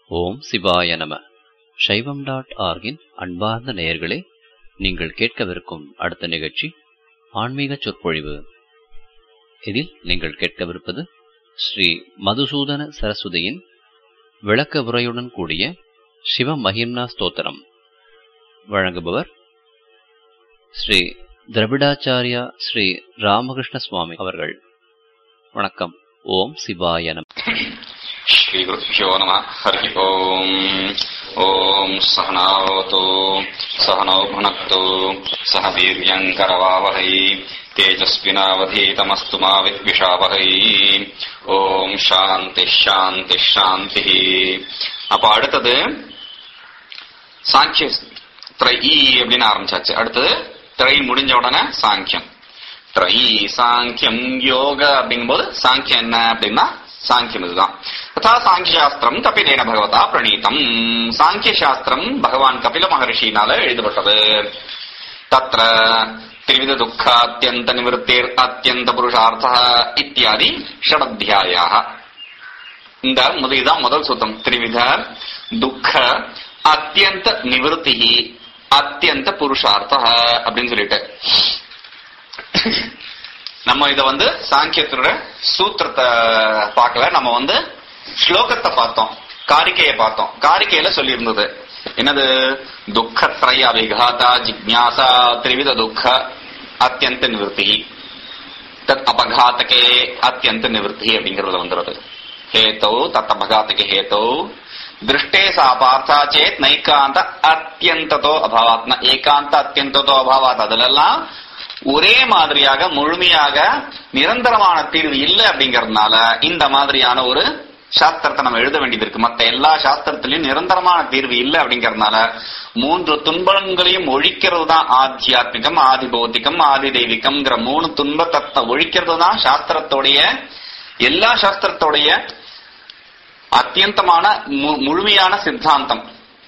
ஓம் சிவாய நம சைவம் டாட் ஆர்கின் அன்பார்ந்த நேயர்களே நீங்கள் கேட்கவிருக்கும் அடுத்த நிகழ்ச்சி ஆன்மீக சொற்பொழிவு இதில் நீங்கள் கேட்கவிருப்பது ஸ்ரீ மதுசூதன சரஸ்வதியின் விளக்க உரையுடன் கூடிய சிவ மகிம்னா ஸ்தோத்திரம் வழங்குபவர் ஸ்ரீ திரவிடாச்சாரியா ஸ்ரீ ராமகிருஷ்ண சுவாமி அவர்கள் வணக்கம் ஓம் சிவாய நம श्रीगुरुभ्यो नमः हरिः ओम् ॐ सहनावतु सहनौ भुनक्तु सह वीर्यङ्करवावहै तेजस्विनावधीतमस्तु मा विद्विषावहै ஓம் சாந்தி சாந்தி சாந்தி அப்ப அடுத்தது சாங்கிய திரை அப்படின்னு ஆரம்பிச்சாச்சு அடுத்தது திரை முடிஞ்ச உடனே சாங்கியம் திரை சாங்கியம் யோக அப்படிங்கும்போது சாங்கியம் என்ன அப்படின்னா சாங்கியம் இதுதான் ததா சாங்கிய சாஸ்திரம் கபிலேன பகவதா பிரணீதம் சாங்கிய சாஸ்திரம் பகவான் கபில மகர்ஷினால எழுதப்பட்டது தத்ர திரிவித துக்க அத்தியந்த நிவர்த்தேர் அத்தியந்த புருஷார்த்த இத்தியாதி ஷடத்தியாயாக இந்த முதல்தான் முதல் சுத்தம் திரிவித துக்க அத்தியந்த நிவர்த்தி அத்தியந்த புருஷார்த்த அப்படின்னு சொல்லிட்டு நம்ம இத வந்து சாங்கியத்தோட சூத்திரத்தை பார்க்கல நம்ம வந்து ஸ்லோகத்தை பார்த்தோம் காரிக்கையை பார்த்தோம் காரிக்கையில சொல்லி இருந்தது என்னது துக்கத்ரய அவிகாதா ஜிக்ஞாசா திரிவித துக்க அத்தியந்த நிவர்த்தி தத் அபகாத்தகே அத்தியந்த நிவர்த்தி அப்படிங்கறது வந்துருது ஹேத்தோ தத் அபகாத்தகே ஹேத்தோ திருஷ்டே சா பார்த்தா சேத் நைகாந்த அத்தியந்ததோ அபாவாத் ஏகாந்த அத்தியந்ததோ அபாவாத் அதுலெல்லாம் ஒரே மாதிரியாக முழுமையாக நிரந்தரமான தீர்வு இல்லை அப்படிங்கறதுனால இந்த மாதிரியான ஒரு சாஸ்திரத்தை நம்ம எழுத வேண்டியது இருக்கு மத்த எல்லா சாஸ்திரத்திலையும் நிரந்தரமான தீர்வு இல்லை அப்படிங்கறதுனால மூன்று துன்பங்களையும் ஒழிக்கிறது தான் ஆத்தியாத்மிகம் ஆதி பௌத்திகம் ஆதி தெய்வீகம்ங்கிற மூணு துன்பத்தை ஒழிக்கிறது தான் சாஸ்திரத்தோடைய எல்லா சாஸ்திரத்தோடைய அத்தியந்தமான முழுமையான சித்தாந்தம்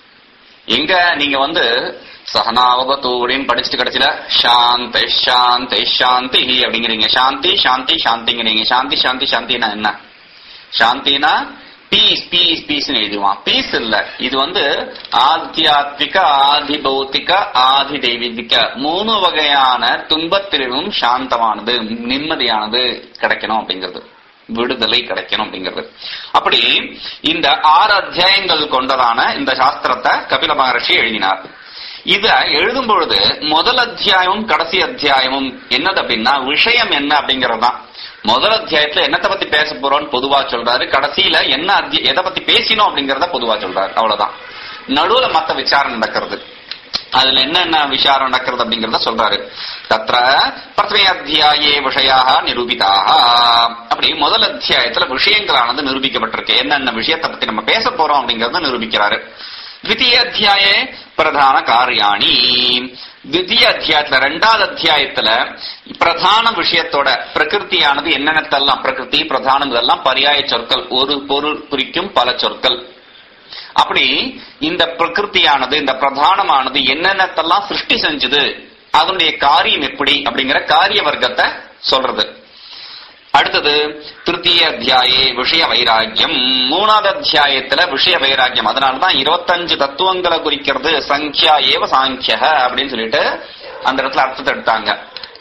எங்க நீங்க வந்து சகனாவபத்து அப்படின்னு படிச்சுட்டு கிடைச்சல சாந்தி சாந்தி சாந்தி அப்படிங்கிறீங்க சாந்தி சாந்தி சாந்திங்கிறீங்க சாந்தி சாந்தி சாந்தினா என்ன சாந்தினா பீஸ் பீஸ் பீஸ் எழுதுவான் பீஸ் இல்ல இது வந்து ஆத்தியாத்மிக ஆதி பௌத்திக ஆதி தெய்வீக மூணு வகையான துன்பத்திலும் சாந்தமானது நிம்மதியானது கிடைக்கணும் அப்படிங்கிறது விடுதலை கிடைக்கணும் அப்படிங்கிறது அப்படி இந்த ஆறு அத்தியாயங்கள் கொண்டதான இந்த சாஸ்திரத்தை கபில மகர்ஷி எழுதினார் இத எழுதும் பொழுது முதல் அத்தியாயமும் கடைசி அத்தியாயமும் என்னது அப்படின்னா விஷயம் என்ன அப்படிங்கிறது தான் முதல் அத்தியாயத்துல என்னத்தை பத்தி பேச போறோம்னு பொதுவா சொல்றாரு கடைசியில என்ன எதை பத்தி பேசினோம் அப்படிங்கறத பொதுவா சொல்றாரு அவ்வளவுதான் நடுவுல மத்த விசாரம் நடக்கிறது அதுல என்னென்ன விசாரம் நடக்கிறது அப்படிங்கறத சொல்றாரு தத்ர பிரதமே அத்தியாயே விஷயாக நிரூபிதாக அப்படி முதல் அத்தியாயத்துல விஷயங்களானது நிரூபிக்கப்பட்டிருக்கு என்னென்ன விஷயத்தை பத்தி நம்ம பேச போறோம் அப்படிங்கறத நிரூபிக்கிறாரு த்விତୀய அத்தியாயே பிரதான காரியாணி தித்திய அத்தியாயத்துல ரெண்டாவது அத்தியாயத்துல பிரதான விஷயத்தோட பிரகிருத்தியானது என்னென்னத்தெல்லாம் பிரகிருதி பிரதானம் இதெல்லாம் பரியாய சொற்கள் ஒரு பொருள் குறிக்கும் பல சொற்கள் அப்படி இந்த பிரகிருத்தியானது இந்த பிரதானமானது என்னென்னத்தெல்லாம் சிருஷ்டி செஞ்சது அதனுடைய காரியம் எப்படி அப்படிங்கிற காரிய வர்க்கத்தை சொல்றது அடுத்தது திருத்தீய அத்தியாயே விஷய வைராக்கியம் மூணாவது அத்தியாயத்துல விஷய வைராக்கியம் அதனாலதான் இருபத்தஞ்சு தத்துவங்களை குறிக்கிறது சங்கியா ஏவ சாங்கிய அப்படின்னு சொல்லிட்டு அந்த இடத்துல அர்த்தத்தை எடுத்தாங்க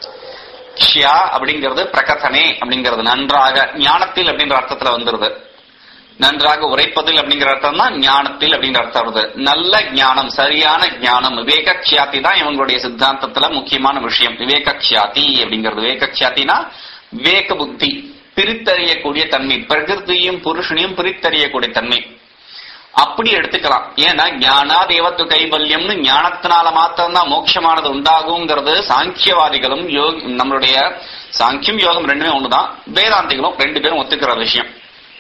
ஷியா அப்படிங்கிறது பிரகசனே அப்படிங்கிறது நன்றாக ஞானத்தில் அப்படின்ற அர்த்தத்துல வந்துருது நன்றாக உரைப்பதில் அப்படிங்கிற அர்த்தம் தான் ஞானத்தில் அப்படிங்கிற அர்த்தம் வருது நல்ல ஞானம் சரியான ஞானம் விவேக கியாத்தி தான் இவங்களுடைய சித்தாந்தத்துல முக்கியமான விஷயம் விவேக கியாத்தி அப்படிங்கிறது விவேக கியாத்தினா விவேக புத்தி பிரித்தறியக்கூடிய தன்மை பிரகிருதியும் புருஷனையும் பிரித்தறியக்கூடிய தன்மை அப்படி எடுத்துக்கலாம் ஏன்னா ஞானா தேவத்து கைவல்யம்னு ஞானத்தினால மாத்திரம்தான் மோட்சமானது உண்டாகுங்கிறது சாங்கியவாதிகளும் யோக நம்மளுடைய சாங்கியம் யோகம் ரெண்டுமே ஒண்ணுதான் வேதாந்திகளும் ரெண்டு பேரும் ஒத்துக்கிற விஷயம்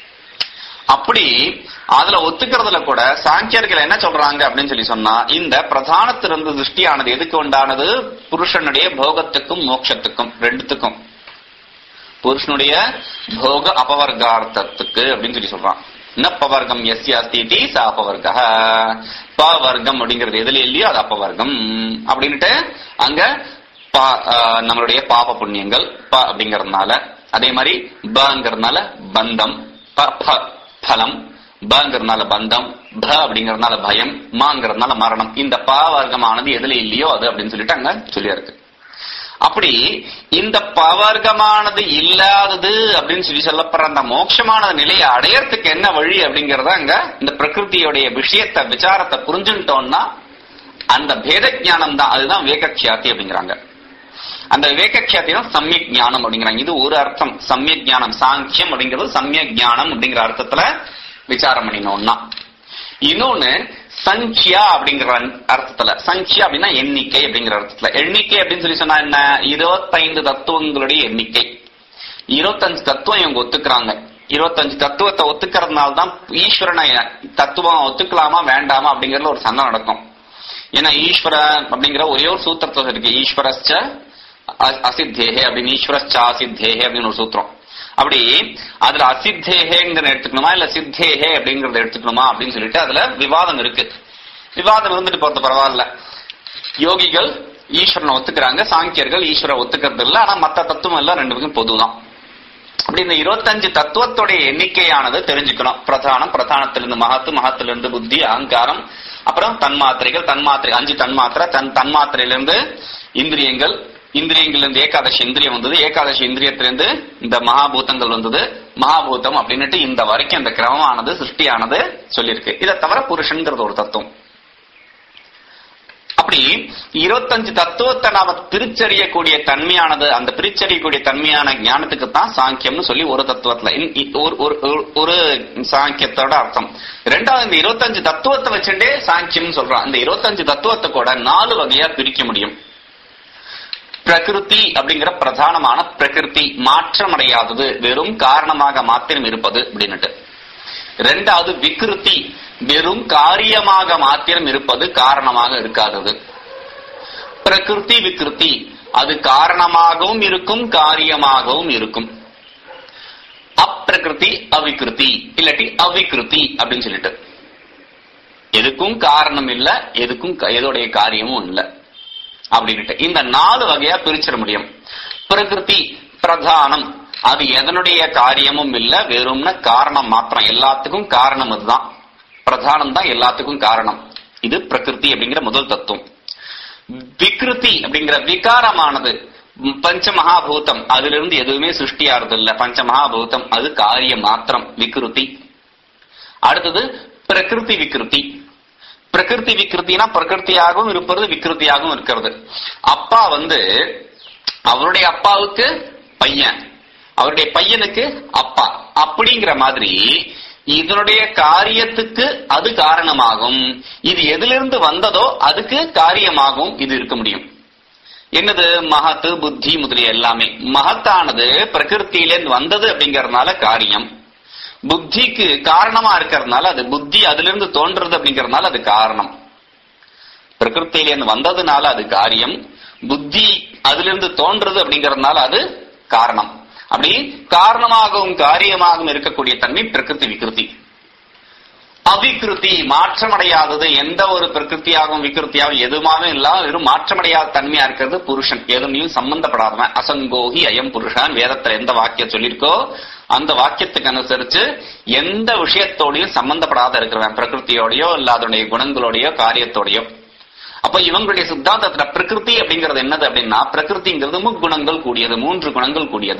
அப்படி அதுல ஒத்துக்கிறதுல கூட சாங்கியர்கள் என்ன சொல்றாங்க அப்படின்னு சொல்லி சொன்னா இந்த பிரதானத்திலிருந்து திருஷ்டியானது எதுக்கு உண்டானது புருஷனுடைய போகத்துக்கும் மோட்சத்துக்கும் ரெண்டுத்துக்கும் புருஷனுடைய போக அபவர்கார்த்தத்துக்கு அப்படின்னு சொல்லி சொல்றான் நப்பவர்க்கம் எஸ் அஸ்தி ச அபவர்க பவர்க்கம் அப்படிங்கிறது எதுல இல்லையோ அது அப்பவர்க்கம் அப்படின்ட்டு அங்க நம்மளுடைய பாப புண்ணியங்கள் ப அப்படிங்கறதுனால அதே மாதிரி பங்கிறதுனால பந்தம் பலம் பங்கிறதுனால பந்தம் ப அப்படிங்கறதுனால பயம் மாங்கிறதுனால மரணம் இந்த ப வர்க்கமானது எதுல இல்லையோ அது அப்படின்னு சொல்லிட்டு அங்க சொல்லியா இருக்கு அப்படி இந்த பவர்க்கமானது இல்லாதது அப்படின்னு சொல்லி சொல்லப்படுற அந்த மோட்சமான நிலையை அடையறதுக்கு என்ன வழி அப்படிங்கறத அங்க இந்த பிரகிருதியோடைய விஷயத்தை விசாரத்தை புரிஞ்சுட்டோம்னா அந்த பேத ஞானம் தான் அதுதான் விவேகக்ஷாத்தி அப்படிங்கிறாங்க அந்த விவேகக்ஷாத்தி தான் சமயக் ஞானம் அப்படிங்கிறாங்க இது ஒரு அர்த்தம் சமயக் ஞானம் சாங்கியம் அப்படிங்கிறது சமயக் ஞானம் அப்படிங்கிற அர்த்தத்துல விசாரம் பண்ணினோம்னா இன்னொன்னு சங்கியா அப்படிங்கிற அர்த்தத்துல சங்கியா அப்படின்னா எண்ணிக்கை அப்படிங்கிற அர்த்தத்துல எண்ணிக்கை அப்படின்னு சொல்லி சொன்னா என்ன இருபத்தைந்து தத்துவங்களுடைய எண்ணிக்கை இருபத்தஞ்சு தத்துவம் இவங்க ஒத்துக்கிறாங்க இருபத்தஞ்சு தத்துவத்தை ஒத்துக்கிறதுனால தான் ஈஸ்வரனை தத்துவம் ஒத்துக்கலாமா வேண்டாமா அப்படிங்கறதுல ஒரு சண்டை நடக்கும் ஏன்னா ஈஸ்வர அப்படிங்கிற ஒரே ஒரு சூத்திரத்துல இருக்கு ஈஸ்வரஸ்ச அ- அசித்தேஹே அப்படின்னு ஈஸ்வரஸ்ச அசித்தேஹே அப்படின்னு ஒரு சூத்திரம் அப்படி அதுல அசித்தேஹேங்கிறத எடுத்துக்கணுமா இல்ல சித்தேஹே அப்படிங்கறத எடுத்துக்கணுமா அப்படின்னு சொல்லிட்டு அதுல விவாதம் இருக்கு விவாதம் இருந்துட்டு போறது பரவாயில்ல யோகிகள் ஈஸ்வரனை ஒத்துக்கிறாங்க சாங்கியர்கள் ஈஸ்வரனை ஒத்துக்கிறது இல்ல ஆனா மத்த தத்துவம் எல்லாம் ரெண்டு பேருக்கும் பொதுதான் அப்படி இந்த இருபத்தஞ்சு தத்துவத்துடைய எண்ணிக்கையானது தெரிஞ்சுக்கணும் பிரதானம் பிரதானத்திலிருந்து மகத்து மகத்திலிருந்து புத்தி அகங்காரம் அப்புறம் தன்மாத்திரைகள் தன்மாத்திரை அஞ்சு தன்மாத்திரை தன் தன்மாத்திரையிலிருந்து இந்திரியங்கள் இந்திரியங்களிலிருந்து ஏகாதசி இந்திரியம் வந்தது ஏகாதசி இந்திரியத்திலிருந்து இந்த மகாபூதங்கள் வந்தது மகாபூதம் அப்படின்னுட்டு இந்த வரைக்கும் இந்த கிரமமானது சிருஷ்டியானது சொல்லியிருக்கு இதை தவிர புருஷன்கிறது ஒரு தத்துவம் அப்படி இருபத்தஞ்சு தத்துவத்தை நாம பிரிச்சறியக்கூடிய தன்மையானது அந்த பிரிச்சறியக்கூடிய தன்மையான ஞானத்துக்கு தான் சாங்கியம்னு சொல்லி ஒரு தத்துவத்துல இன்- இ- ஒரு- ஒரு- ஒரு- ஒரு சாங்கியத்தோட அர்த்தம் ரெண்டாவது இந்த இருபத்தஞ்சு தத்துவத்தை வச்சுட்டே சாங்கியம் சொல்றான் இந்த இருபத்தஞ்சு தத்துவத்தை கூட நாலு வகையா பிரிக்க முடியும் பிரகிருதி அப்படிங்கிற பிரதானமான பிரகிருதி மாற்றமடையாதது வெறும் காரணமாக மாத்திரம் இருப்பது அப்படின்னுட்டு ரெண்டாவது விகிருதி வெறும் காரியமாக மாத்திரம் இருப்பது காரணமாக இருக்காதது பிரகிருதி விகிருதி அது காரணமாகவும் இருக்கும் காரியமாகவும் இருக்கும் அப்பிரகிருதி அவிகிருதி இல்லாட்டி அவிகிருதி அப்படின்னு சொல்லிட்டு எதுக்கும் காரணம் இல்ல எதுக்கும் க- எதோடைய காரியமும் இல்ல அப்படின்ட்டு இந்த நாலு வகையா பிரிச்சிட முடியும் பிரகிருதி பிரதானம் அது எதனுடைய காரியமும் இல்ல வெறும்ன காரணம் மாத்திரம் எல்லாத்துக்கும் காரணம் அதுதான் பிரதானம் தான் எல்லாத்துக்கும் காரணம் இது பிரகிருதி அப்படிங்கிற முதல் தத்துவம் விக்ருதி அப்படிங்கிற விகாரமானது ம், பஞ்சமகாபூதம் அதிலிருந்து எதுவுமே சிருஷ்டியாறது இல்ல பஞ்சமகாபூதம் அது காரியம் மாத்திரம் விக்ருதி அடுத்தது பிரகிருதி விக்ருதி பிரகிருதி விக்ருத்தினா பிரகிருத்தியாகவும் இருப்பது விக்ருத்தியாகவும் இருக்கிறது அப்பா வந்து அவருடைய அப்பாவுக்கு பையன் அவருடைய பையனுக்கு அப்பா அப்படிங்கிற மாதிரி இதனுடைய காரியத்துக்கு அது காரணமாகும் இது எதிலிருந்து வந்ததோ அதுக்கு காரியமாகவும் இது இருக்க முடியும் என்னது மகத்து புத்தி முதலிய எல்லாமே மகத்தானது பிரகிருத்தியிலேருந்து வந்தது அப்படிங்கறதுனால காரியம் புத்திக்கு காரணமா இருக்கிறதுனால அது புத்தி அதிலிருந்து தோன்றது அப்படிங்கறதுனால அது காரணம் பிரகிருத்தியிலேருந்து வந்ததுனால அது காரியம் புத்தி அதிலிருந்து தோன்றது அப்படிங்கறதுனால அது காரணம் அப்படி காரணமாகவும் காரியமாகவும் இருக்கக்கூடிய தன்மை பிரகிருதி விகிருதி அவிகிருதி மாற்றமடையாதது எந்த ஒரு பிரகிருத்தியாகவும் விகிருத்தியாகவும் எதுவுமாவே இல்லாம வெறும் மாற்றமடையாத தன்மையா இருக்கிறது புருஷன் எதுமையும் சம்பந்தப்படாதவன் அசங்கோகி அயம் புருஷன் வேதத்துல எந்த வாக்கியம் சொல்லியிருக்கோ அந்த வாக்கியத்துக்கு அனுசரிச்சு எந்த விஷயத்தோடையும் சம்பந்தப்படாத இருக்கிறவன் பிரகிருத்தியோடயோ இல்ல அதனுடைய குணங்களோடயோ காரியத்தோடயோ அப்ப இவங்களுடைய சித்தாந்தத்துல பிரகிருதி அப்படிங்கிறது என்னது அப்படின்னா பிரகிருதிங்கிறது முக்குணங்கள் கூடியது மூன்று குணங்கள் கூடியது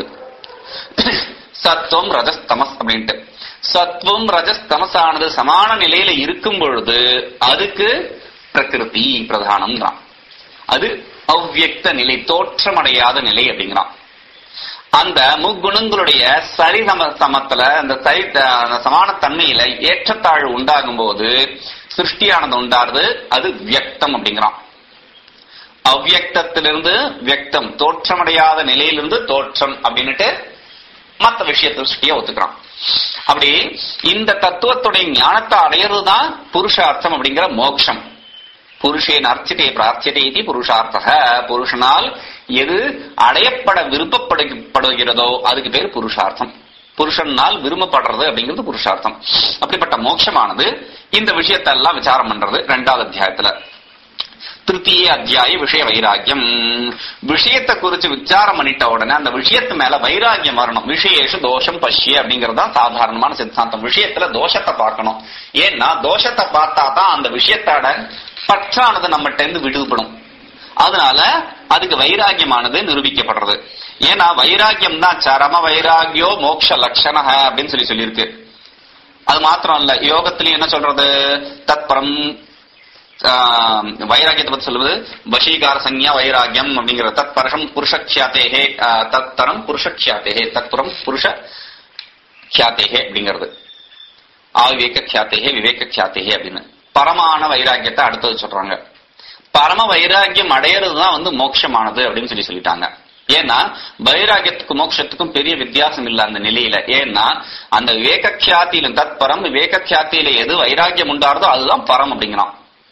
சத்துவம் ரஜஸ் தமஸ் அப்படின்ட்டு சத்துவம் ரஜஸ் தமசானது சமான நிலையில இருக்கும் பொழுது அதுக்கு பிரகிருதி பிரதானம் தான் அது அவ்வியக்த நிலை தோற்றமடையாத நிலை அப்படிங்கிறான் அந்த முக்குணங்களுடைய சரி சம சமத்துல அந்த சரி அந்த சமான தன்மையில ஏற்றத்தாழ்வு உண்டாகும் போது சிருஷ்டியானது உண்டாருது அது வியக்தம் அப்படிங்கிறான் அவ்வியக்தத்திலிருந்து வியக்தம் தோற்றமடையாத நிலையிலிருந்து தோற்றம் அப்படின்னுட்டு மத்த விஷயத்தை சிருஷ்டிய ஒத்துக்கிறான் அப்படி இந்த தத்துவத்துடைய ஞானத்தை அடையிறதுதான் புருஷார்த்தம் அப்படிங்கிற மோட்சம் புருஷேன் அர்ச்சிதே பிரார்த்தியதே இது புருஷார்த்தக புருஷனால் எது அடையப்பட விருப்பப்படுகிறதோ அதுக்கு பேர் புருஷார்த்தம் புருஷனால் விரும்பப்படுறது அப்படிங்கிறது புருஷார்த்தம் அப்படிப்பட்ட மோட்சமானது இந்த விஷயத்தை எல்லாம் விசாரம் பண்றது ரெண்டாவது அத்தியாயத்துல திருத்தீய அத்தியாய விஷய வைராக்கியம் விஷயத்தை குறிச்சு விசாரம் பண்ணிட்ட உடனே அந்த விஷயத்து மேல வைராக்கியம் வரணும் விஷயேஷு தோஷம் பஷ்ய அப்படிங்கறது தான் சாதாரணமான சித்தாந்தம் விஷயத்துல தோஷத்தை பார்க்கணும் ஏன்னா தோஷத்தை பார்த்தா தான் அந்த விஷயத்தோட பற்றானது நம்மகிட்ட இருந்து விடுபடும் அதனால அதுக்கு வைராக்கியமானது நிரூபிக்கப்படுறது ஏன்னா வைராக்கியம் தான் சரம வைராகியோ மோட்ச லட்சண அப்படின்னு சொல்லி சொல்லியிருக்கு அது மாத்திரம் இல்ல யோகத்திலயும் என்ன சொல்றது தத்பரம் ஆஹ், வைராக்கியத்தை பத்தி சொல்லுவது வசீகார சஞ்ஞா வைராக்கியம் அப்படிங்கிற தத்பரஷம் புருஷக்ஷாத்தேகே ஆஹ், தத்தரம் புருஷக்ஷாத்தேகே தத்புரம் புருஷ கியாத்தேகே அப்படிங்கிறது ஆவிவேக கியாத்தேகே விவேக கியாத்தேகே அப்படின்னு பரமான வைராக்கியத்தை அடுத்தது சொல்றாங்க பரம வைராக்கியம் அடையிறதுதான் வந்து மோட்சமானது அப்படின்னு சொல்லி சொல்லிட்டாங்க ஏன்னா வைராக்கியத்துக்கும் மோட்சத்துக்கும் பெரிய வித்தியாசம் இல்ல அந்த நிலையில ஏன்னா அந்த விவேக கியாத்தியிலும் தத்பரம் விவேக கியாத்தியில எது வைராக்கியம் உண்டாருதோ அதுதான் பரம் அப்படிங்கிறான்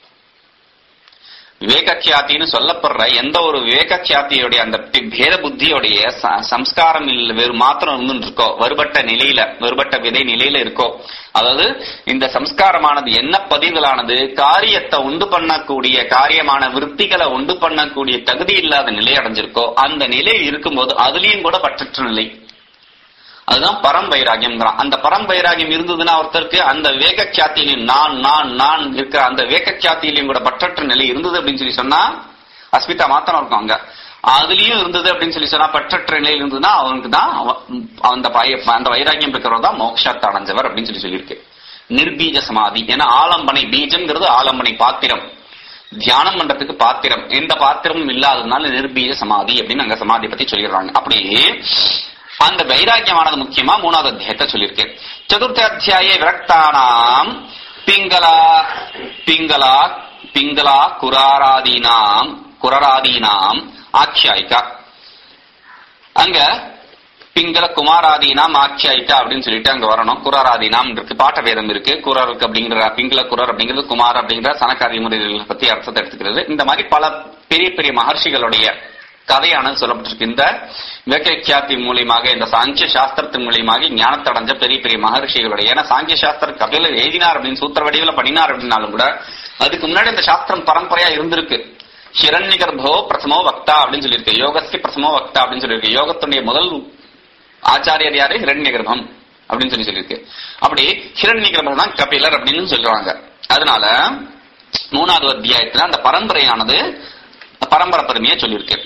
விவேக கியாத்தின்னு சொல்லப்படுற எந்த ஒரு விவேக கியாத்தியுடைய அந்த பி- பேத புத்தியோடைய ச- சம்ஸ்காரம் இல்ல வேறு மாத்திரம் இருந்துட்டு இருக்கோ வருபட்ட நிலையில வருபட்ட விதை நிலையில இருக்கோ அதாவது இந்த சம்ஸ்காரமானது என்ன பதிவுகளானது காரியத்தை உண்டு பண்ணக்கூடிய காரியமான விற்பிகளை உண்டு பண்ணக்கூடிய தகுதி இல்லாத நிலை அடைஞ்சிருக்கோ அந்த நிலை இருக்கும்போது அதுலயும் கூட பற்றற்ற நிலை அதுதான் பரம் வைராகியம்ங்கிறான் அந்த பரம் வைராகியம் இருந்ததுன்னா ஒருத்தருக்கு அந்த வேக கியாத்தியிலையும் நான் நான் நான் இருக்கிற அந்த வேக கியாத்தியிலையும் கூட பற்றற்ற நிலை இருந்தது அப்படின்னு சொல்லி சொன்னா அஸ்மிதா மாத்திரம் இருக்கும் அங்க அதுலயும் இருந்தது அப்படின்னு சொல்லி சொன்னா பற்றற்ற நிலையில் இருந்ததுன்னா அவனுக்கு தான் அவ- அந்த பய- அந்த வைராகியம் இருக்கிறவர் தான் மோட்சத்தை அடைஞ்சவர் அப்படின்னு சொல்லி சொல்லியிருக்கு நிர்பீஜ சமாதி ஏன்னா ஆலம்பனை பீஜம்ங்கிறது ஆலம்பனை பாத்திரம் தியானம் பண்றதுக்கு பாத்திரம் எந்த பாத்திரமும் இல்லாததுனால நிர்பீஜ சமாதி அப்படின்னு அங்க சமாதி பத்தி சொல்லிடுறாங்க அப்படி அந்த வைராக்கியமானது முக்கியமா மூணாவது அத்தியாயத்தை சொல்லியிருக்கேன் சதுர்த்த அத்தியாய விரக்தானாம் பிங்களா பிங்களா பிங்களா குராராதீனாம் குரராதீனாம் ஆக்கியாயிக்கா அங்க பிங்கள குமாராதீனாம் ஆக்கியாயிட்டா அப்படின்னு சொல்லிட்டு அங்க வரணும் குராராதீனாம் இருக்கு பாட்ட வேதம் இருக்கு குரருக்கு அப்படிங்கிற பிங்கள குரர் அப்படிங்கிறது குமார் அப்படிங்கிற சனக்காரிய முறைகளை பத்தி அர்த்தத்தை எடுத்துக்கிறது இந்த மாதிரி பல பெரிய பெரிய மகர்ஷிகளுடைய கதையானது சொல்லப்பட்டிருக்கு இந்த வேக்கியாத்தி மூலியமாக இந்த சாங்கிய சாஸ்திரத்தின் மூலியமாக ஞானத்தை அடைஞ்ச பெரிய பெரிய மகர்ஷிகளுடைய ஏன்னா சாங்கிய சாஸ்திர கதையில எழுதினார் அப்படின்னு சூத்திர வடிவில பண்ணினார் அப்படின்னாலும் கூட அதுக்கு முன்னாடி இந்த சாஸ்திரம் பரம்பரையா இருந்திருக்கு ஹிரண்யகர்போ பிரதமோ வக்தா அப்படின்னு சொல்லியிருக்கு யோகஸ்க்கு பிரதமோ வக்தா அப்படின்னு சொல்லியிருக்கு யோகத்துடைய முதல் ஆச்சாரியர் யாரு ஹிரண்யகர்பம் அப்படின்னு சொல்லி சொல்லியிருக்கு அப்படி ஹிரண்யகர்பம் தான் கபிலர் அப்படின்னு சொல்றாங்க அதனால மூணாவது அத்தியாயத்துல அந்த பரம்பரையானது பரம்பரை பெருமையை சொல்லியிருக்கு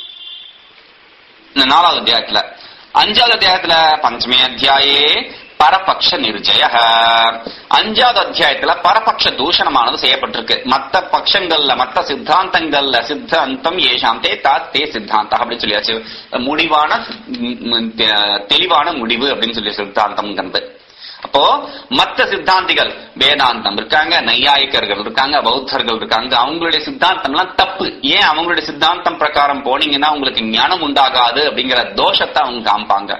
இந்த நாலாவது அத்தியாயத்துல அஞ்சாவது அத்தியாயத்துல பஞ்சமே அத்தியாயே பரபக்ஷ நிர்ஜய அஞ்சாவது அத்தியாயத்துல பரபக்ஷ தூஷணமானது செய்யப்பட்டிருக்கு மத்த பட்சங்கள்ல மத்த சித்தாந்தங்கள்ல சித்தாந்தம் ஏஷாந்தே தாத்தே சித்தாந்தம் அப்படின்னு சொல்லியாச்சு முடிவான ம், ம், தெ- தெளிவான முடிவு அப்படின்னு சொல்லி சித்தாந்தம்ங்கிறது அப்போ மத்த சித்தாந்திகள் வேதாந்தம் இருக்காங்க நையாயிக்கர்கள் இருக்காங்க பௌத்தர்கள் இருக்காங்க அவங்களுடைய சித்தாந்தம்லாம் தப்பு ஏன் அவங்களுடைய சித்தாந்தம் பிரகாரம் போனீங்கன்னா உங்களுக்கு ஞானம் உண்டாகாது அப்படிங்கிற தோஷத்தை அவங்க காமிப்பாங்க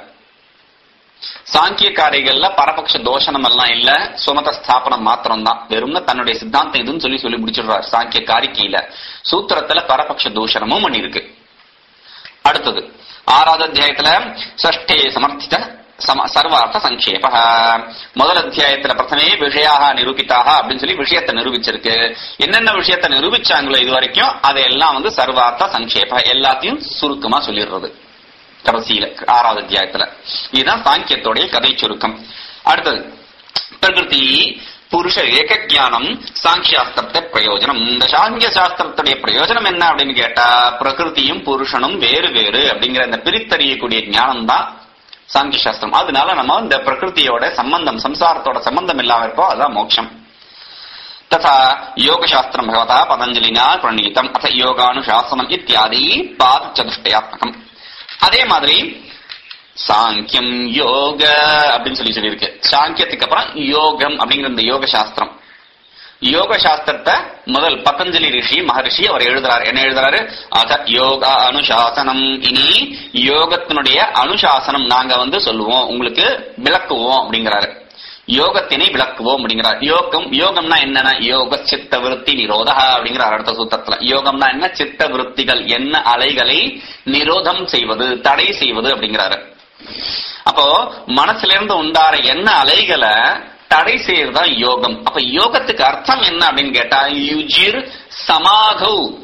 சாங்கியக்காரிகள்ல பரபக்ஷ தோஷனம் எல்லாம் இல்ல சுமத ஸ்தாபனம் மாத்திரம் தான் வெறும்னா தன்னுடைய சித்தாந்தம் இதுன்னு சொல்லி சொல்லி முடிச்சிடுறாரு சாங்கிய காரிக்கையில சூத்திரத்துல பரபக்ஷ தூஷணமும் பண்ணிருக்கு அடுத்தது ஆறாவது அத்தியாயத்துல சஷ்டே சமர்த்தித சம சர்வார்த்த சங்கேப முதல் அத்தியாயத்துல பிரதமே விஷயாக நிரூபித்தாக அப்படின்னு சொல்லி விஷயத்தை நிரூபிச்சிருக்கு என்னென்ன விஷயத்தை நிரூபிச்சாங்களோ இது வரைக்கும் அதையெல்லாம் வந்து சர்வார்த்த சங்கேப எல்லாத்தையும் சுருக்கமா சொல்லிடுறது கடைசியில ஆறாவது அத்தியாயத்துல இதுதான் சாங்கியத்தோடைய கதை சுருக்கம் அடுத்தது பிரகிருதி புருஷ ஏக ஞானம் சாங்கியாஸ்திரத்தை பிரயோஜனம் இந்த சாங்கிய சாஸ்திரத்துடைய பிரயோஜனம் என்ன அப்படின்னு கேட்டா பிரகிருதியும் புருஷனும் வேறு வேறு அப்படிங்கிற இந்த பிரித்தறியக்கூடிய ஞானம் தான் சாங்கிய சாஸ்திரம் அதனால நம்ம இந்த பிரகிருதியோட சம்பந்தம் சம்சாரத்தோட சம்பந்தம் இல்லாம இருப்போம் அதுதான் மோட்சம் तथा योगशास्त्रम् भगवता पतञ्जलिना प्रणीतम् अथ योगानुशासनम् इत्यादि पाद चतुष्टयात्मकम् அதே மாதிரி சாங்கியம் யோக அப்படின்னு சொல்லி சொல்லியிருக்கு சாங்கியத்துக்கு அப்புறம் யோகம் அப்படிங்கிற இந்த யோக சாஸ்திரம் யோக சாஸ்திரத்தை முதல் பதஞ்சலி ரிஷி மகரிஷி அவர் எழுதுறாரு என்ன எழுதுறாரு அத யோக அனுசாசனம் இனி யோகத்தினுடைய அனுசாசனம் நாங்க வந்து சொல்லுவோம் உங்களுக்கு விளக்குவோம் அப்படிங்கிறாரு யோகத்தினை விளக்குவோம் அப்படிங்கிறார் யோகம் யோகம்னா என்னன்னா யோக சித்த விருத்தி நிரோதா அப்படிங்கிறார் அடுத்த சூத்திரத்துல யோகம்னா என்ன சித்த விருத்திகள் என்ன அலைகளை நிரோதம் செய்வது தடை செய்வது அப்படிங்கிறாரு அப்போ மனசுல இருந்து உண்டார என்ன அலைகளை தடை செய்யறதுதான் யோகம் அப்ப யோகத்துக்கு அர்த்தம் என்ன அப்படின்னு கேட்டா யுஜிர் சமாகவ்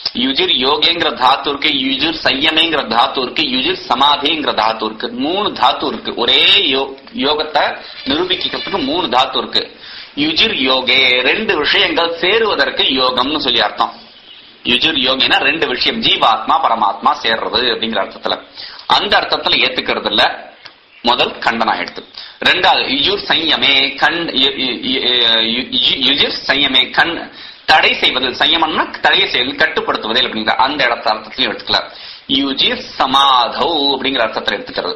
யுஜிர் யோகேங்கிற தாத்து இருக்கு யுஜிர் சையமேங்கிற தாத்து இருக்கு யுஜிர் சமாதிங்கிற தாத்து இருக்கு மூணு தாத்து இருக்கு ஒரே யோ- யோகத்தை நிரூபிக்கிறதுக்கு மூணு தாத்து இருக்கு யுஜிர் யோகே ரெண்டு விஷயங்கள் சேருவதற்கு யோகம்னு சொல்லி அர்த்தம் யுஜிர் யோகினா ரெண்டு விஷயம் ஜீவாத்மா பரமாத்மா சேர்றது அப்படிங்கிற அர்த்தத்துல அந்த அர்த்தத்துல ஏத்துக்கிறது இல்ல முதல் கண்டனா எடுத்து ரெண்டாவது யுஜுர் சையமே கண் யு- யு- யு- யு- யுஜிர் சையமே கண் தடை செய்வது சையமம்னா தடை செய்வது கட்டுப்படுத்துவதில் அப்படிங்கிற அந்த இடத்த அர்த்தத்திலையும் எடுத்துக்கலாம் யுஜிர் சமாதௌ அப்படிங்கிற அர்த்தத்தில் எடுத்துக்கிறது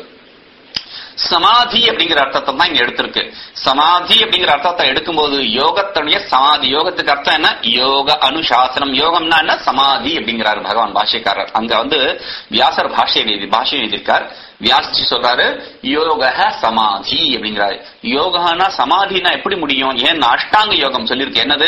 சமாதி அப்படிங்கிற அர்த்தத்தை தான் இங்க எடுத்திருக்கு சமாதி அப்படிங்கிற அர்த்தத்தை எடுக்கும்போது யோகத்துடைய சமாதி யோகத்துக்கு அர்த்தம் என்ன யோக அனுசாசனம் யோகம்னா என்ன சமாதி அப்படிங்கிறாரு பகவான் பாஷ்யக்காரர் அங்க வந்து வியாசர் பாஷ்ய எழுதி பாஷ்யம் எழுதியிருக்கார் வியாசி சொல்றாரு யோக சமாதி அப்படிங்கிறாரு யோகனா சமாதினா எப்படி முடியும் ஏன் அஷ்டாங்க யோகம் சொல்லியிருக்கு என்னது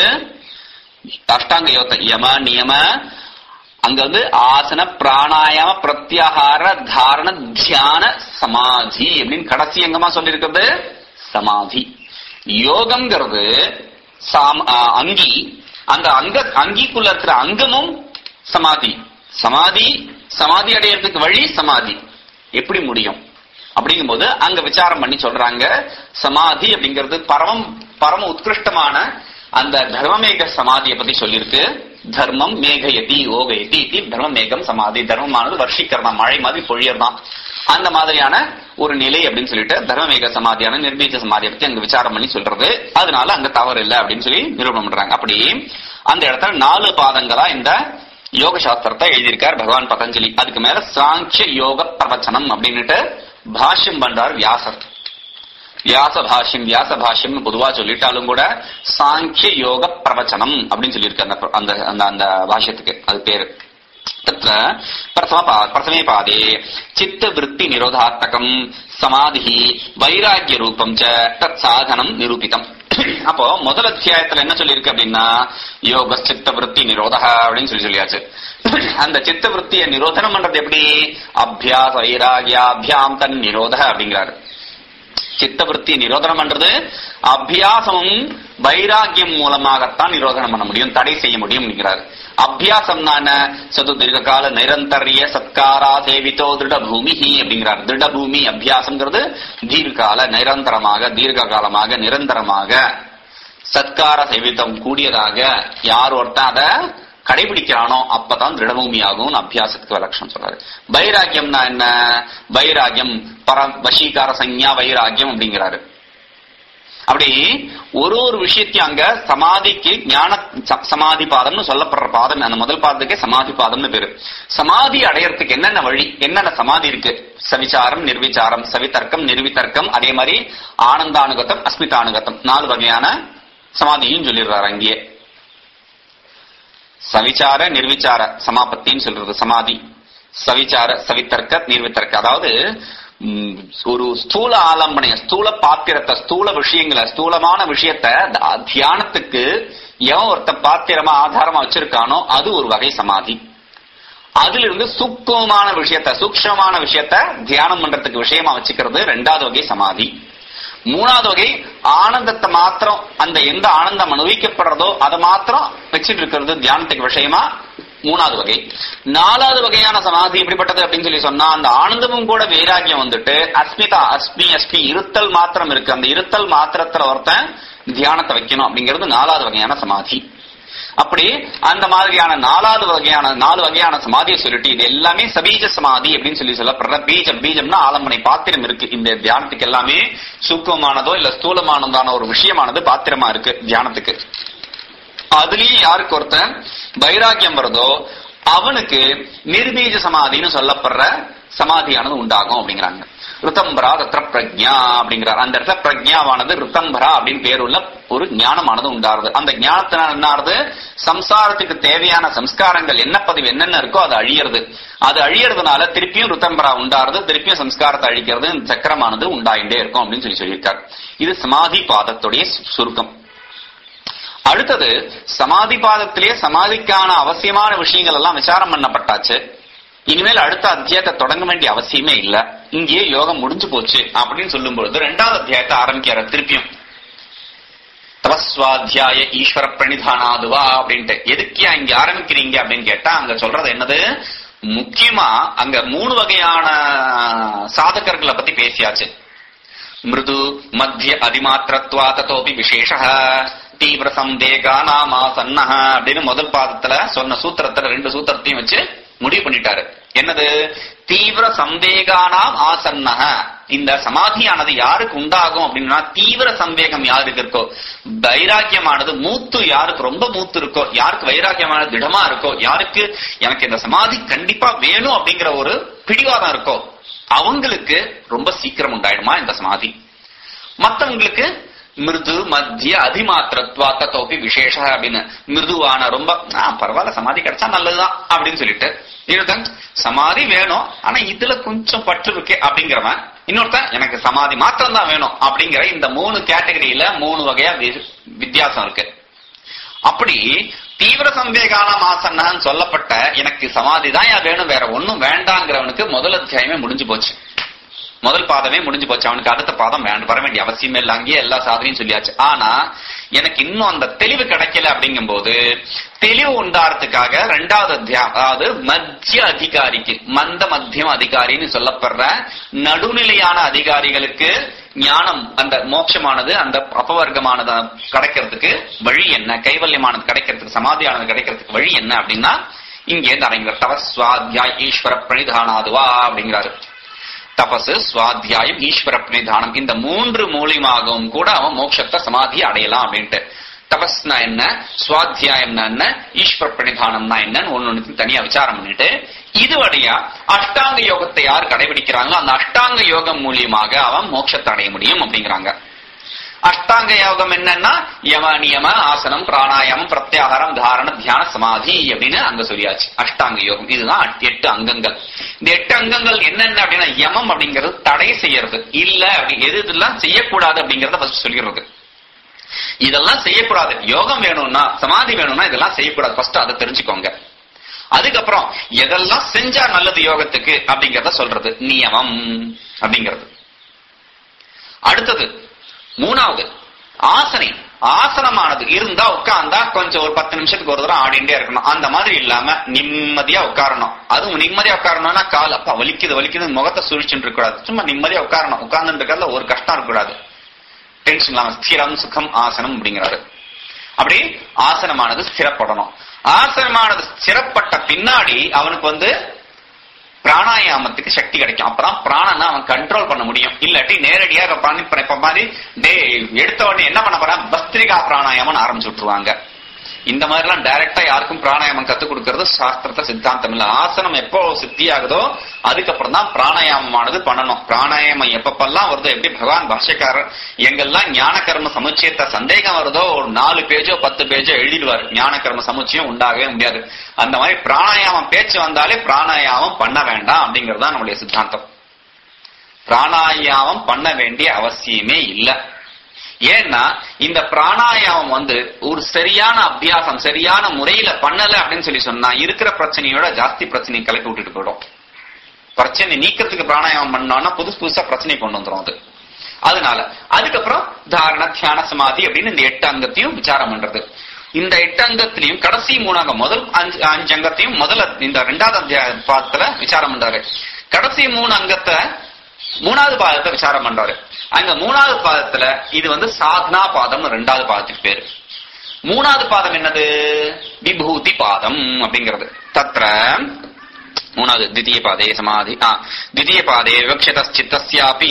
அஷ்டாங்க யோகத்தை யம நியம அங்க வந்து ஆசன பிராணாயாம பிரத்யாகார தாரண தியான சமாதி அப்படின்னு கடைசி எங்கமா சொல்லியிருக்கிறது சமாதி யோகம்ங்கிறது சாம்- ஆ, அங்கி அந்த அங்க அங்கிக்குள்ள இருக்கிற அங்கமும் சமாதி சமாதி சமாதி அடையறதுக்கு வழி சமாதி எப்படி முடியும் அப்படிங்கும்போது அங்க விசாரம் பண்ணி சொல்றாங்க சமாதி அப்படிங்கிறது பரமம் பரம உத்கிருஷ்டமான அந்த தர்மமேக சமாதியை பத்தி சொல்லியிருக்கு தர்மம் மேகயதி ஓகயதி இதி தர்ம மேகம் சமாதி தர்மமானது வர்ஷிக்கிறதா மழை மாதிரி பொழியறதான் அந்த மாதிரியான ஒரு நிலை அப்படின்னு சொல்லிட்டு தர்மமேக சமாதியான நிர்பீஜ சமாதியை பத்தி அங்க விசாரம் பண்ணி சொல்றது அதனால அங்க தவறு இல்லை அப்படின்னு சொல்லி நிரூபணம் பண்றாங்க அப்படி அந்த இடத்துல நாலு பாதங்களா இந்த யோக சாஸ்திரத்தை எழுதியிருக்கார் பகவான் பதஞ்சலி அதுக்கு மேல சாங்கிய யோக பிரவச்சனம் அப்படின்னுட்டு பாஷ்யம் பண்றார் வியாசர் வியாச பாஷ்யம் வியாச பாஷ்யம் பொதுவா சொல்லிட்டாலும் கூட சாங்கிய யோக பிரவச்சனம் அப்படின்னு சொல்லியிருக்கு அந்த அந்த அந்த அந்த பாஷ்யத்துக்கு அது பேரு तत्र प्रथम प्रथमे पादे चित्तवृत्ति निरोधात्मकम् समाधि வைராகிய ரூபம் ச தத் சாதனம் நிரூபிதம் அப்போ முதல் அத்தியாயத்துல என்ன சொல்லியிருக்கு அப்படின்னா யோக சித்த விருத்தி நிரோதா அப்படின்னு சொல்லி சொல்லியாச்சு அந்த சித்த விருத்தியை நிரோதனம் பண்றது எப்படி அபியாச வைராகியாபியாம் தன் நிரோத அப்படிங்கிறாரு சித்தவருத்தி நிரோதனம் பண்றது அபியாசமும் வைராகியம் மூலமாகத்தான் நிரோதனம் பண்ண முடியும் தடை செய்ய முடியும் அப்படிங்கிறார் அபியாசம் என்ன சது தீர்க்கால நிரந்தரிய சத்காரா சேவித்தோ திருட பூமி அப்படிங்கிறார் திருட பூமி அபியாசம்ங்கிறது தீர்க்கால நிரந்தரமாக தீர்க்க காலமாக நிரந்தரமாக சத்கார சேவித்தம் கூடியதாக யார் ஒருத்தன் அதை கடைபிடிக்கிறானோ அப்பதான் திருடபூமி ஆகும் அபியாசத்துக்கு லட்சணம் சொல்றாரு வைராக்கியம்னா என்ன வைராக்கியம் பர வசீகார சஞ்ஞா வைராக்கியம் அப்படிங்கிறாரு அப்படி ஒரு ஒரு விஷயத்தையும் அங்க சமாதிக்கு ஞான ச- சமாதி பாதம்னு சொல்லப்படுற பாதம் அந்த முதல் பாதத்துக்கே சமாதி பாதம்னு பேரு சமாதி அடையறதுக்கு என்னென்ன வழி என்னென்ன சமாதி இருக்கு சவிச்சாரம் நிர்விச்சாரம் சவிதர்க்கம் நிர்விதர்க்கம் அதே மாதிரி ஆனந்தானுகத்தம் அஸ்மிதானுகத்தம் நாலு வகையான சமாதியும் சொல்லிடுறாரு அங்கேயே சவிச்சார நிர்விச்சார சமாபத்தின்னு சொல்றது சமாதி சவிச்சார சவித்தர்க்க நிர்வித்தர்க்க அதாவது ம், ஒரு ஸ்தூல ஆலம்பனைய ஸ்தூல பாத்திரத்தை ஸ்தூல விஷயங்களை ஸ்தூலமான விஷயத்த த- தியானத்துக்கு எவன் ஒருத்த பாத்திரமா ஆதாரமா வச்சிருக்கானோ அது ஒரு வகை சமாதி அதிலிருந்து சூக்குமமான விஷயத்த சூக்ஷ்மமான விஷயத்த தியானம் பண்றதுக்கு விஷயமா வச்சுக்கிறது ரெண்டாவது வகை சமாதி மூணாவது வகை ஆனந்தத்தை மாத்திரம் அந்த எந்த ஆனந்தம் அனுபவிக்கப்படுறதோ அதை மாத்திரம் வச்சுட்டு இருக்கிறது தியானத்துக்கு விஷயமா மூணாவது வகை நாலாவது வகையான சமாதி எப்படிப்பட்டது அப்படின்னு சொல்லி சொன்னா அந்த ஆனந்தமும் கூட வைராகியம் வந்துட்டு அஸ்மிதா அஸ்மி அஸ்மி இருத்தல் மாத்திரம் இருக்கு அந்த இருத்தல் மாத்திரத்துல ஒருத்தன் தியானத்தை வைக்கணும் அப்படிங்கிறது நாலாவது வகையான சமாதி அப்படி அந்த மாதிரியான நாலாவது வகையான நாலு வகையான சமாதியை சொல்லிட்டு இது எல்லாமே சபீஜ சமாதி அப்படின்னு சொல்லி சொல்லப்படுற பீஜம் பீஜம்னா ஆலம்பனை பாத்திரம் இருக்கு இந்த தியானத்துக்கு எல்லாமே சூக்கமானதோ இல்ல ஸ்தூலமானதான ஒரு விஷயமானது பாத்திரமா இருக்கு தியானத்துக்கு அதுலயும் யாருக்கு ஒருத்தன் வைராக்கியம் வருதோ அவனுக்கு நிர்பீஜ சமாதின்னு சொல்லப்படுற சமாதியானது உண்டாகும் அப்படிங்கிறாங்க ரித்தம்பரா தத்திர பிரக்ஞா அப்படிங்கிறார் அந்த இடத்துல பிரக்ஞாவானது ரித்தம்பரா அப்படின்னு பேருள்ள ஒரு ஞானமானது உண்டாருது அந்த ஞானத்தினால் என்ன ஆறுது சம்சாரத்துக்கு தேவையான சம்ஸ்காரங்கள் என்ன பதிவு என்னென்ன இருக்கோ அது அழியறது அது அழியறதுனால திருப்பியும் ரித்தம்பரா உண்டாருது திருப்பியும் சம்ஸ்காரத்தை அழிக்கிறது இந்த சக்கரமானது உண்டாயிண்டே இருக்கும் அப்படின்னு சொல்லி சொல்லியிருக்கார் இது சமாதி பாதத்துடைய சு- சுருக்கம் அடுத்தது சமாதி பாதத்திலே சமாதிக்கான அவசியமான விஷயங்கள் எல்லாம் விசாரம் பண்ணப்பட்டாச்சு இனிமேல் அடுத்த அத்தியாயத்தை தொடங்க வேண்டிய அவசியமே இல்ல இங்கேயே யோகம் முடிஞ்சு போச்சு அப்படின்னு சொல்லும் பொழுது ரெண்டாவது அத்தியாயத்தை ஆரம்பிக்கிற திருப்பியும் தபஸ்வாத்தியாய ஈஸ்வர பிரணிதானாதுவா அப்படின்ட்டு எதுக்கியா இங்க ஆரம்பிக்கிறீங்க அப்படின்னு கேட்டா அங்க சொல்றது என்னது முக்கியமா அங்க மூணு வகையான சாதகர்களை பத்தி பேசியாச்சு மிருது மத்திய அதிமாத்திரத்வா தத்தோபி விசேஷ தீவிர சந்தேகா நாமாசன்ன அப்படின்னு முதல் பாதத்துல சொன்ன சூத்திரத்துல ரெண்டு சூத்திரத்தையும் வச்சு முடிவு பண்ணிட்டாரு என்னது தீவிர சந்தேகானாம் ஆசன்னக இந்த சமாதியானது யாருக்கு உண்டாகும் அப்படின்னா தீவிர சந்தேகம் யாருக்கு இருக்கோ வைராக்கியமானது மூத்து யாருக்கு ரொம்ப மூத்து இருக்கோ யாருக்கு வைராக்கியமானது திடமா இருக்கோ யாருக்கு எனக்கு இந்த சமாதி கண்டிப்பா வேணும் அப்படிங்கிற ஒரு பிடிவாதம் இருக்கோ அவங்களுக்கு ரொம்ப சீக்கிரம் உண்டாயிடுமா இந்த சமாதி மத்தவங்களுக்கு மிருது மத்திய அதிமாத்திரத்வா தத்தோப்பி விசேஷ அப்படின்னு மிருதுவான ரொம்ப ஆ, பரவாயில்ல சமாதி கிடைச்சா நல்லதுதான் அப்படின்னு சொல்லிட்டு இன்னொருத்தன் சமாதி வேணும் ஆனா இதுல கொஞ்சம் பற்று இருக்கே அப்படிங்கிறவன் இன்னொருத்தன் எனக்கு சமாதி மாத்திரம் தான் வேணும் அப்படிங்கிற இந்த மூணு கேட்டகரியில மூணு வகையா வி- வித்தியாசம் இருக்கு அப்படி தீவிர சந்தேகான மாசன்னு சொல்லப்பட்ட எனக்கு சமாதி தான் வேணும் வேற ஒண்ணும் வேண்டாங்கிறவனுக்கு முதல் அத்தியாயமே முடிஞ்சு போச்சு முதல் பாதமே முடிஞ்சு போச்சு அவனுக்கு அடுத்த பாதம் வேண்டாம் வர வேண்டிய அவசியமே இல்லை அங்கேயே எல்லா சாதனையும் சொல்லியாச்சு ஆனா எனக்கு இன்னும் அந்த தெளிவு கிடைக்கல அப்படிங்கும்போது தெளிவு உண்டாறதுக்காக ரெண்டாவது அத்தியாயம் அதாவது மத்திய அதிகாரிக்கு மந்த மத்தியம் அதிகாரின்னு சொல்லப்படுற நடுநிலையான அதிகாரிகளுக்கு ஞானம் அந்த மோட்சமானது அந்த அபவர்க்கமானது கிடைக்கிறதுக்கு வழி என்ன கைவல்யமானது கிடைக்கிறதுக்கு சமாதியானது கிடைக்கிறதுக்கு வழி என்ன அப்படின்னா இங்கே இருந்து அரங்கிறார் தவஸ்வாத்தியாய் ஈஸ்வர பிரணிதானாதுவா அப்படிங்கிறாரு தபசு சுவாத்தியாயம் ஈஸ்வர பிரணிதானம் இந்த மூன்று மூலியமாகவும் கூட அவன் மோட்சத்தை சமாதி அடையலாம் அப்படின்ட்டு தபஸ்னா என்ன சுவாத்தியாயம்னா என்ன ஈஸ்வர பிரணிதானம்னா என்னன்னு ஒன்னு ஒண்ணு தனியா விசாரம் பண்ணிட்டு இதுவழியா அஷ்டாங்க யோகத்தை யார் கடைபிடிக்கிறாங்களோ அந்த அஷ்டாங்க யோகம் மூலியமாக அவன் மோட்சத்தை அடைய முடியும் அப்படிங்கிறாங்க அஷ்டாங்க யோகம் என்னன்னா யம நியம ஆசனம் பிராணாயாமம் பிரத்யாகாரம் தாரண தியான சமாதி அப்படின்னு அங்க சொல்லியாச்சு அஷ்டாங்க யோகம் இதுதான் எட்டு அங்கங்கள் இந்த எட்டு அங்கங்கள் என்னென்ன அப்படின்னா யமம் அப்படிங்கிறது தடை செய்யறது இல்ல அப்படி எது இதெல்லாம் செய்யக்கூடாது அப்படிங்கறத ஃபர்ஸ்ட் சொல்லிடுறது இதெல்லாம் செய்யக்கூடாது யோகம் வேணும்னா சமாதி வேணும்னா இதெல்லாம் செய்யக்கூடாது ஃபர்ஸ்ட் அதை தெரிஞ்சுக்கோங்க அதுக்கப்புறம் எதெல்லாம் செஞ்சா நல்லது யோகத்துக்கு அப்படிங்கறத சொல்றது நியமம் அப்படிங்கிறது அடுத்தது மூணாவது ஆசனை ஆசனமானது இருந்தா உட்கார்ந்தா கொஞ்சம் ஒரு பத்து நிமிஷத்துக்கு ஒரு தடவை ஆடிண்டே இருக்கணும் அந்த மாதிரி இல்லாம நிம்மதியா உட்காரணும் அதுவும் நிம்மதியா உட்காரணும்னா கால் அப்பா வலிக்குது வலிக்குது முகத்தை சுழிச்சுட்டு இருக்க கூடாது சும்மா நிம்மதியா உட்காரணும் உட்கார்ந்துட்டு இருக்கிறதுல ஒரு கஷ்டம் இருக்கக்கூடாது டென்ஷன் இல்லாம ஸ்திரம் சுகம் ஆசனம் அப்படிங்கிறாரு அப்படி ஆசனமானது ஸ்திரப்படணும் ஆசனமானது ஸ்திரப்பட்ட பின்னாடி அவனுக்கு வந்து பிராணாயாமத்துக்கு சக்தி கிடைக்கும் அப்பதான் பிராணனை அவன் கண்ட்ரோல் பண்ண முடியும் இல்லாட்டி நேரடியா இப்ப பண்ணி இப்ப மாதிரி டே எடுத்த உடனே என்ன பண்ண போறான் பஸ்திரிகா பிராணாயாமம் ஆரம்பிச்சு விட்டுருவாங்க இந்த மாதிரி எல்லாம் டைரக்டா யாருக்கும் பிராணாயாமம் கத்துக் கொடுக்கறது சாஸ்திரத்தை சித்தாந்தம் இல்ல ஆசனம் எப்போ சித்தியாகுதோ அதுக்கப்புறம் தான் பிராணாயாமமானது பண்ணணும் பிராணாயாமம் எப்பப்பெல்லாம் வருதோ எப்படி பகவான் பாஷ்யக்காரர் எங்கெல்லாம் ஞான கர்ம சமுச்சயத்தை சந்தேகம் வருதோ ஒரு நாலு பேஜோ பத்து பேஜோ எழுதிடுவார் ஞான கர்ம சமுச்சயம் உண்டாகவே முடியாது அந்த மாதிரி பிராணாயாமம் பேச்சு வந்தாலே பிராணாயாமம் பண்ண வேண்டாம் அப்படிங்கிறது தான் நம்முடைய சித்தாந்தம் பிராணாயாமம் பண்ண வேண்டிய அவசியமே இல்லை ஏன்னா இந்த பிராணாயாமம் வந்து ஒரு சரியான அபியாசம் சரியான முறையில பண்ணல அப்படின்னு சொல்லி சொன்னா இருக்கிற பிரச்சனையோட ஜாஸ்தி பிரச்சனையை கிளப்பி விட்டுட்டு போயிடும் பிரச்சனை நீக்கிறதுக்கு பிராணாயாமம் பண்ணோம்னா புதுசு புதுசா பிரச்சனை கொண்டு வந்துரும் அது அதனால அதுக்கப்புறம் தாரண தியான சமாதி அப்படின்னு இந்த எட்டு அங்கத்தையும் விசாரம் பண்றது இந்த எட்டு அங்கத்திலையும் கடைசி மூணு அங்கம் முதல் அஞ்சு அஞ்சு அங்கத்தையும் முதல்ல இந்த ரெண்டாவது அத்தியாய பாதத்துல விசாரம் பண்றாரு கடைசி மூணு அங்கத்தை மூணாவது பாதத்தை விசாரம் பண்றாரு அங்க மூணாவது பாதத்துல இது வந்து சாத்னா பாதம் ரெண்டாவது பாதத்துக்கு பேரு மூணாவது பாதம் என்னது விபூதி பாதம் அப்படிங்கிறது தத்ர மூணாவது தித்திய பாதே சமாதி ஆ தித்திய பாதே விவக்ஷத சித்தஸ்யாபி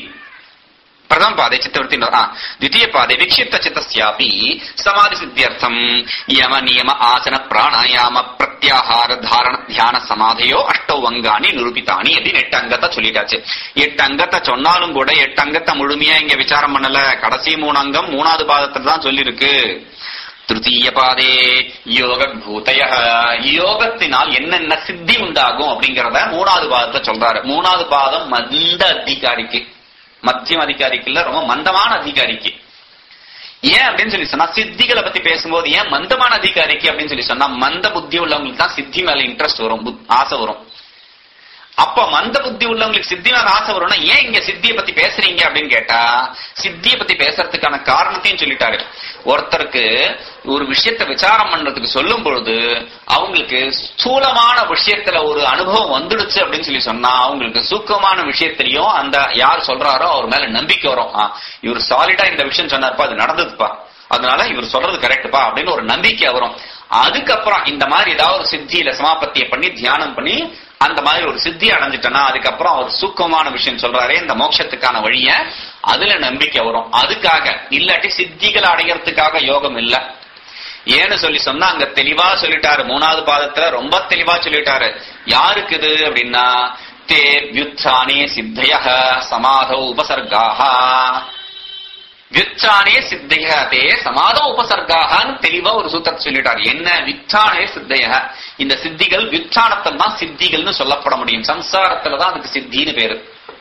प्रथम पादे चित्तवृत्ति न- आ, द्वितीय पादे विक्षिप्त चित्तस्यापि समाधि सिद्ध्यर्थम यम नियम आसन प्राणायाम प्रत्याहार धारण ध्याன சமாதியோ அஷ்டௌ அங்காணி நிரூபித்தானி அப்படின்னு எட்டு அங்கத்தை சொல்லிட்டாச்சு எட்டு அங்கத்தை சொன்னாலும் கூட எட்டு அங்கத்தை முழுமையா இங்க விசாரம் பண்ணல கடைசி மூணு அங்கம் மூணாவது பாதத்துல தான் சொல்லியிருக்கு திருத்தீய பாதே யோக பூதய யோகத்தினால் என்னென்ன சித்தி உண்டாகும் அப்படிங்கறத மூணாவது பாதத்துல சொல்றாரு மூணாவது பாதம் மந்த அதிகாரிக்கு மத்தியம் அதிகாரிக்கு இல்ல ரொம்ப மந்தமான அதிகாரிக்கு ஏன் அப்படின்னு சொல்லி சொன்னா சித்திகளை பத்தி பேசும்போது ஏன் மந்தமான அதிகாரிக்கு அப்படின்னு சொல்லி சொன்னா மந்த புத்தி உள்ளவங்களுக்கு தான் சித்தி மேல இன்ட்ரெஸ்ட் வரும் புத்- ஆசை வரும் அப்ப மந்த புத்தி உள்ளவங்களுக்கு சித்தி மேல ஆசை வரும்னா ஏன் இங்க சித்தியை பத்தி பேசுறீங்க அப்படின்னு கேட்டா சித்தியை பத்தி பேசுறதுக்கான காரணத்தையும் சொல்லிட்டாரு ஒருத்தருக்கு ஒரு விஷயத்தை விசாரம் பண்றதுக்கு சொல்லும் பொழுது அவங்களுக்கு ஸ்தூலமான விஷயத்துல ஒரு அனுபவம் வந்துடுச்சு அப்படின்னு சொல்லி சொன்னா அவங்களுக்கு சூக்கமான விஷயத்திலையும் அந்த யார் சொல்றாரோ அவர் மேல நம்பிக்கை வரும் ஆ, இவர் சாலிடா இந்த விஷயம் சொன்னாருப்பா அது நடந்ததுப்பா அதனால இவர் சொல்றது கரெக்ட்பா அப்படின்னு ஒரு நம்பிக்கை வரும் அதுக்கப்புறம் இந்த மாதிரி ஏதாவது ஒரு சித்தியில சமாபத்தியை பண்ணி தியானம் பண்ணி அந்த மாதிரி ஒரு சித்தி அடைஞ்சிட்டனா அதுக்கப்புறம் அவர் சூக்கமான விஷயம் சொல்றாரே இந்த மோட்சத்துக்கான வழிய அதுல நம்பிக்கை வரும் அதுக்காக இல்லாட்டி சித்திகளை அடையறதுக்காக யோகம் இல்ல ஏன்னு சொல்லி சொன்னா அங்க தெளிவா சொல்லிட்டாரு மூணாவது பாதத்துல ரொம்ப தெளிவா சொல்லிட்டாரு யாருக்கு இது அப்படின்னா தே வியுத்தானே சித்தய சமாதௌ உபசர்காக வியுத்தானே சித்தைய தே சமாத உபசர்காகன்னு தெளிவா ஒரு சூத்திரத்தை சொல்லிட்டார் என்ன வித்தானே சித்தைய இந்த சித்திகள் வித்தானத்தில் தான் சித்திகள்னு சொல்லப்பட முடியும் சம்சாரத்துல தான் அதுக்கு சித்தின்னு பேரு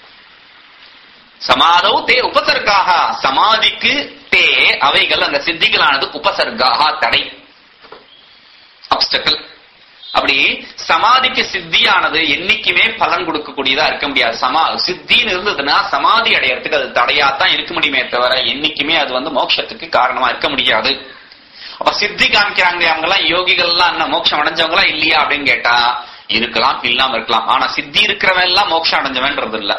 சமாதௌ தே உபசர்காக சமாதிக்கு தே அவைகள் அந்த சித்திகளானது உபசர்காக தடை அப்டக்கல் அப்படி சமாதிக்கு சித்தியானது என்னைக்குமே பலன் கொடுக்கக்கூடியதா இருக்க முடியாது சமா சித்தின்னு இருந்ததுன்னா சமாதி அடையறதுக்கு அது தடையாத்தான் இருக்க முடியுமே தவிர என்னைக்குமே அது வந்து மோட்சத்துக்கு காரணமா இருக்க முடியாது அப்ப சித்தி காமிக்கிறாங்க அவங்க எல்லாம் யோகிகள் எல்லாம் என்ன மோட்சம் அடைஞ்சவங்க எல்லாம் இல்லையா அப்படின்னு கேட்டா இருக்கலாம் இல்லாம இருக்கலாம் ஆனா சித்தி இருக்கிறவன் எல்லாம் மோட்சம் அடைஞ்சவன்றது இல்ல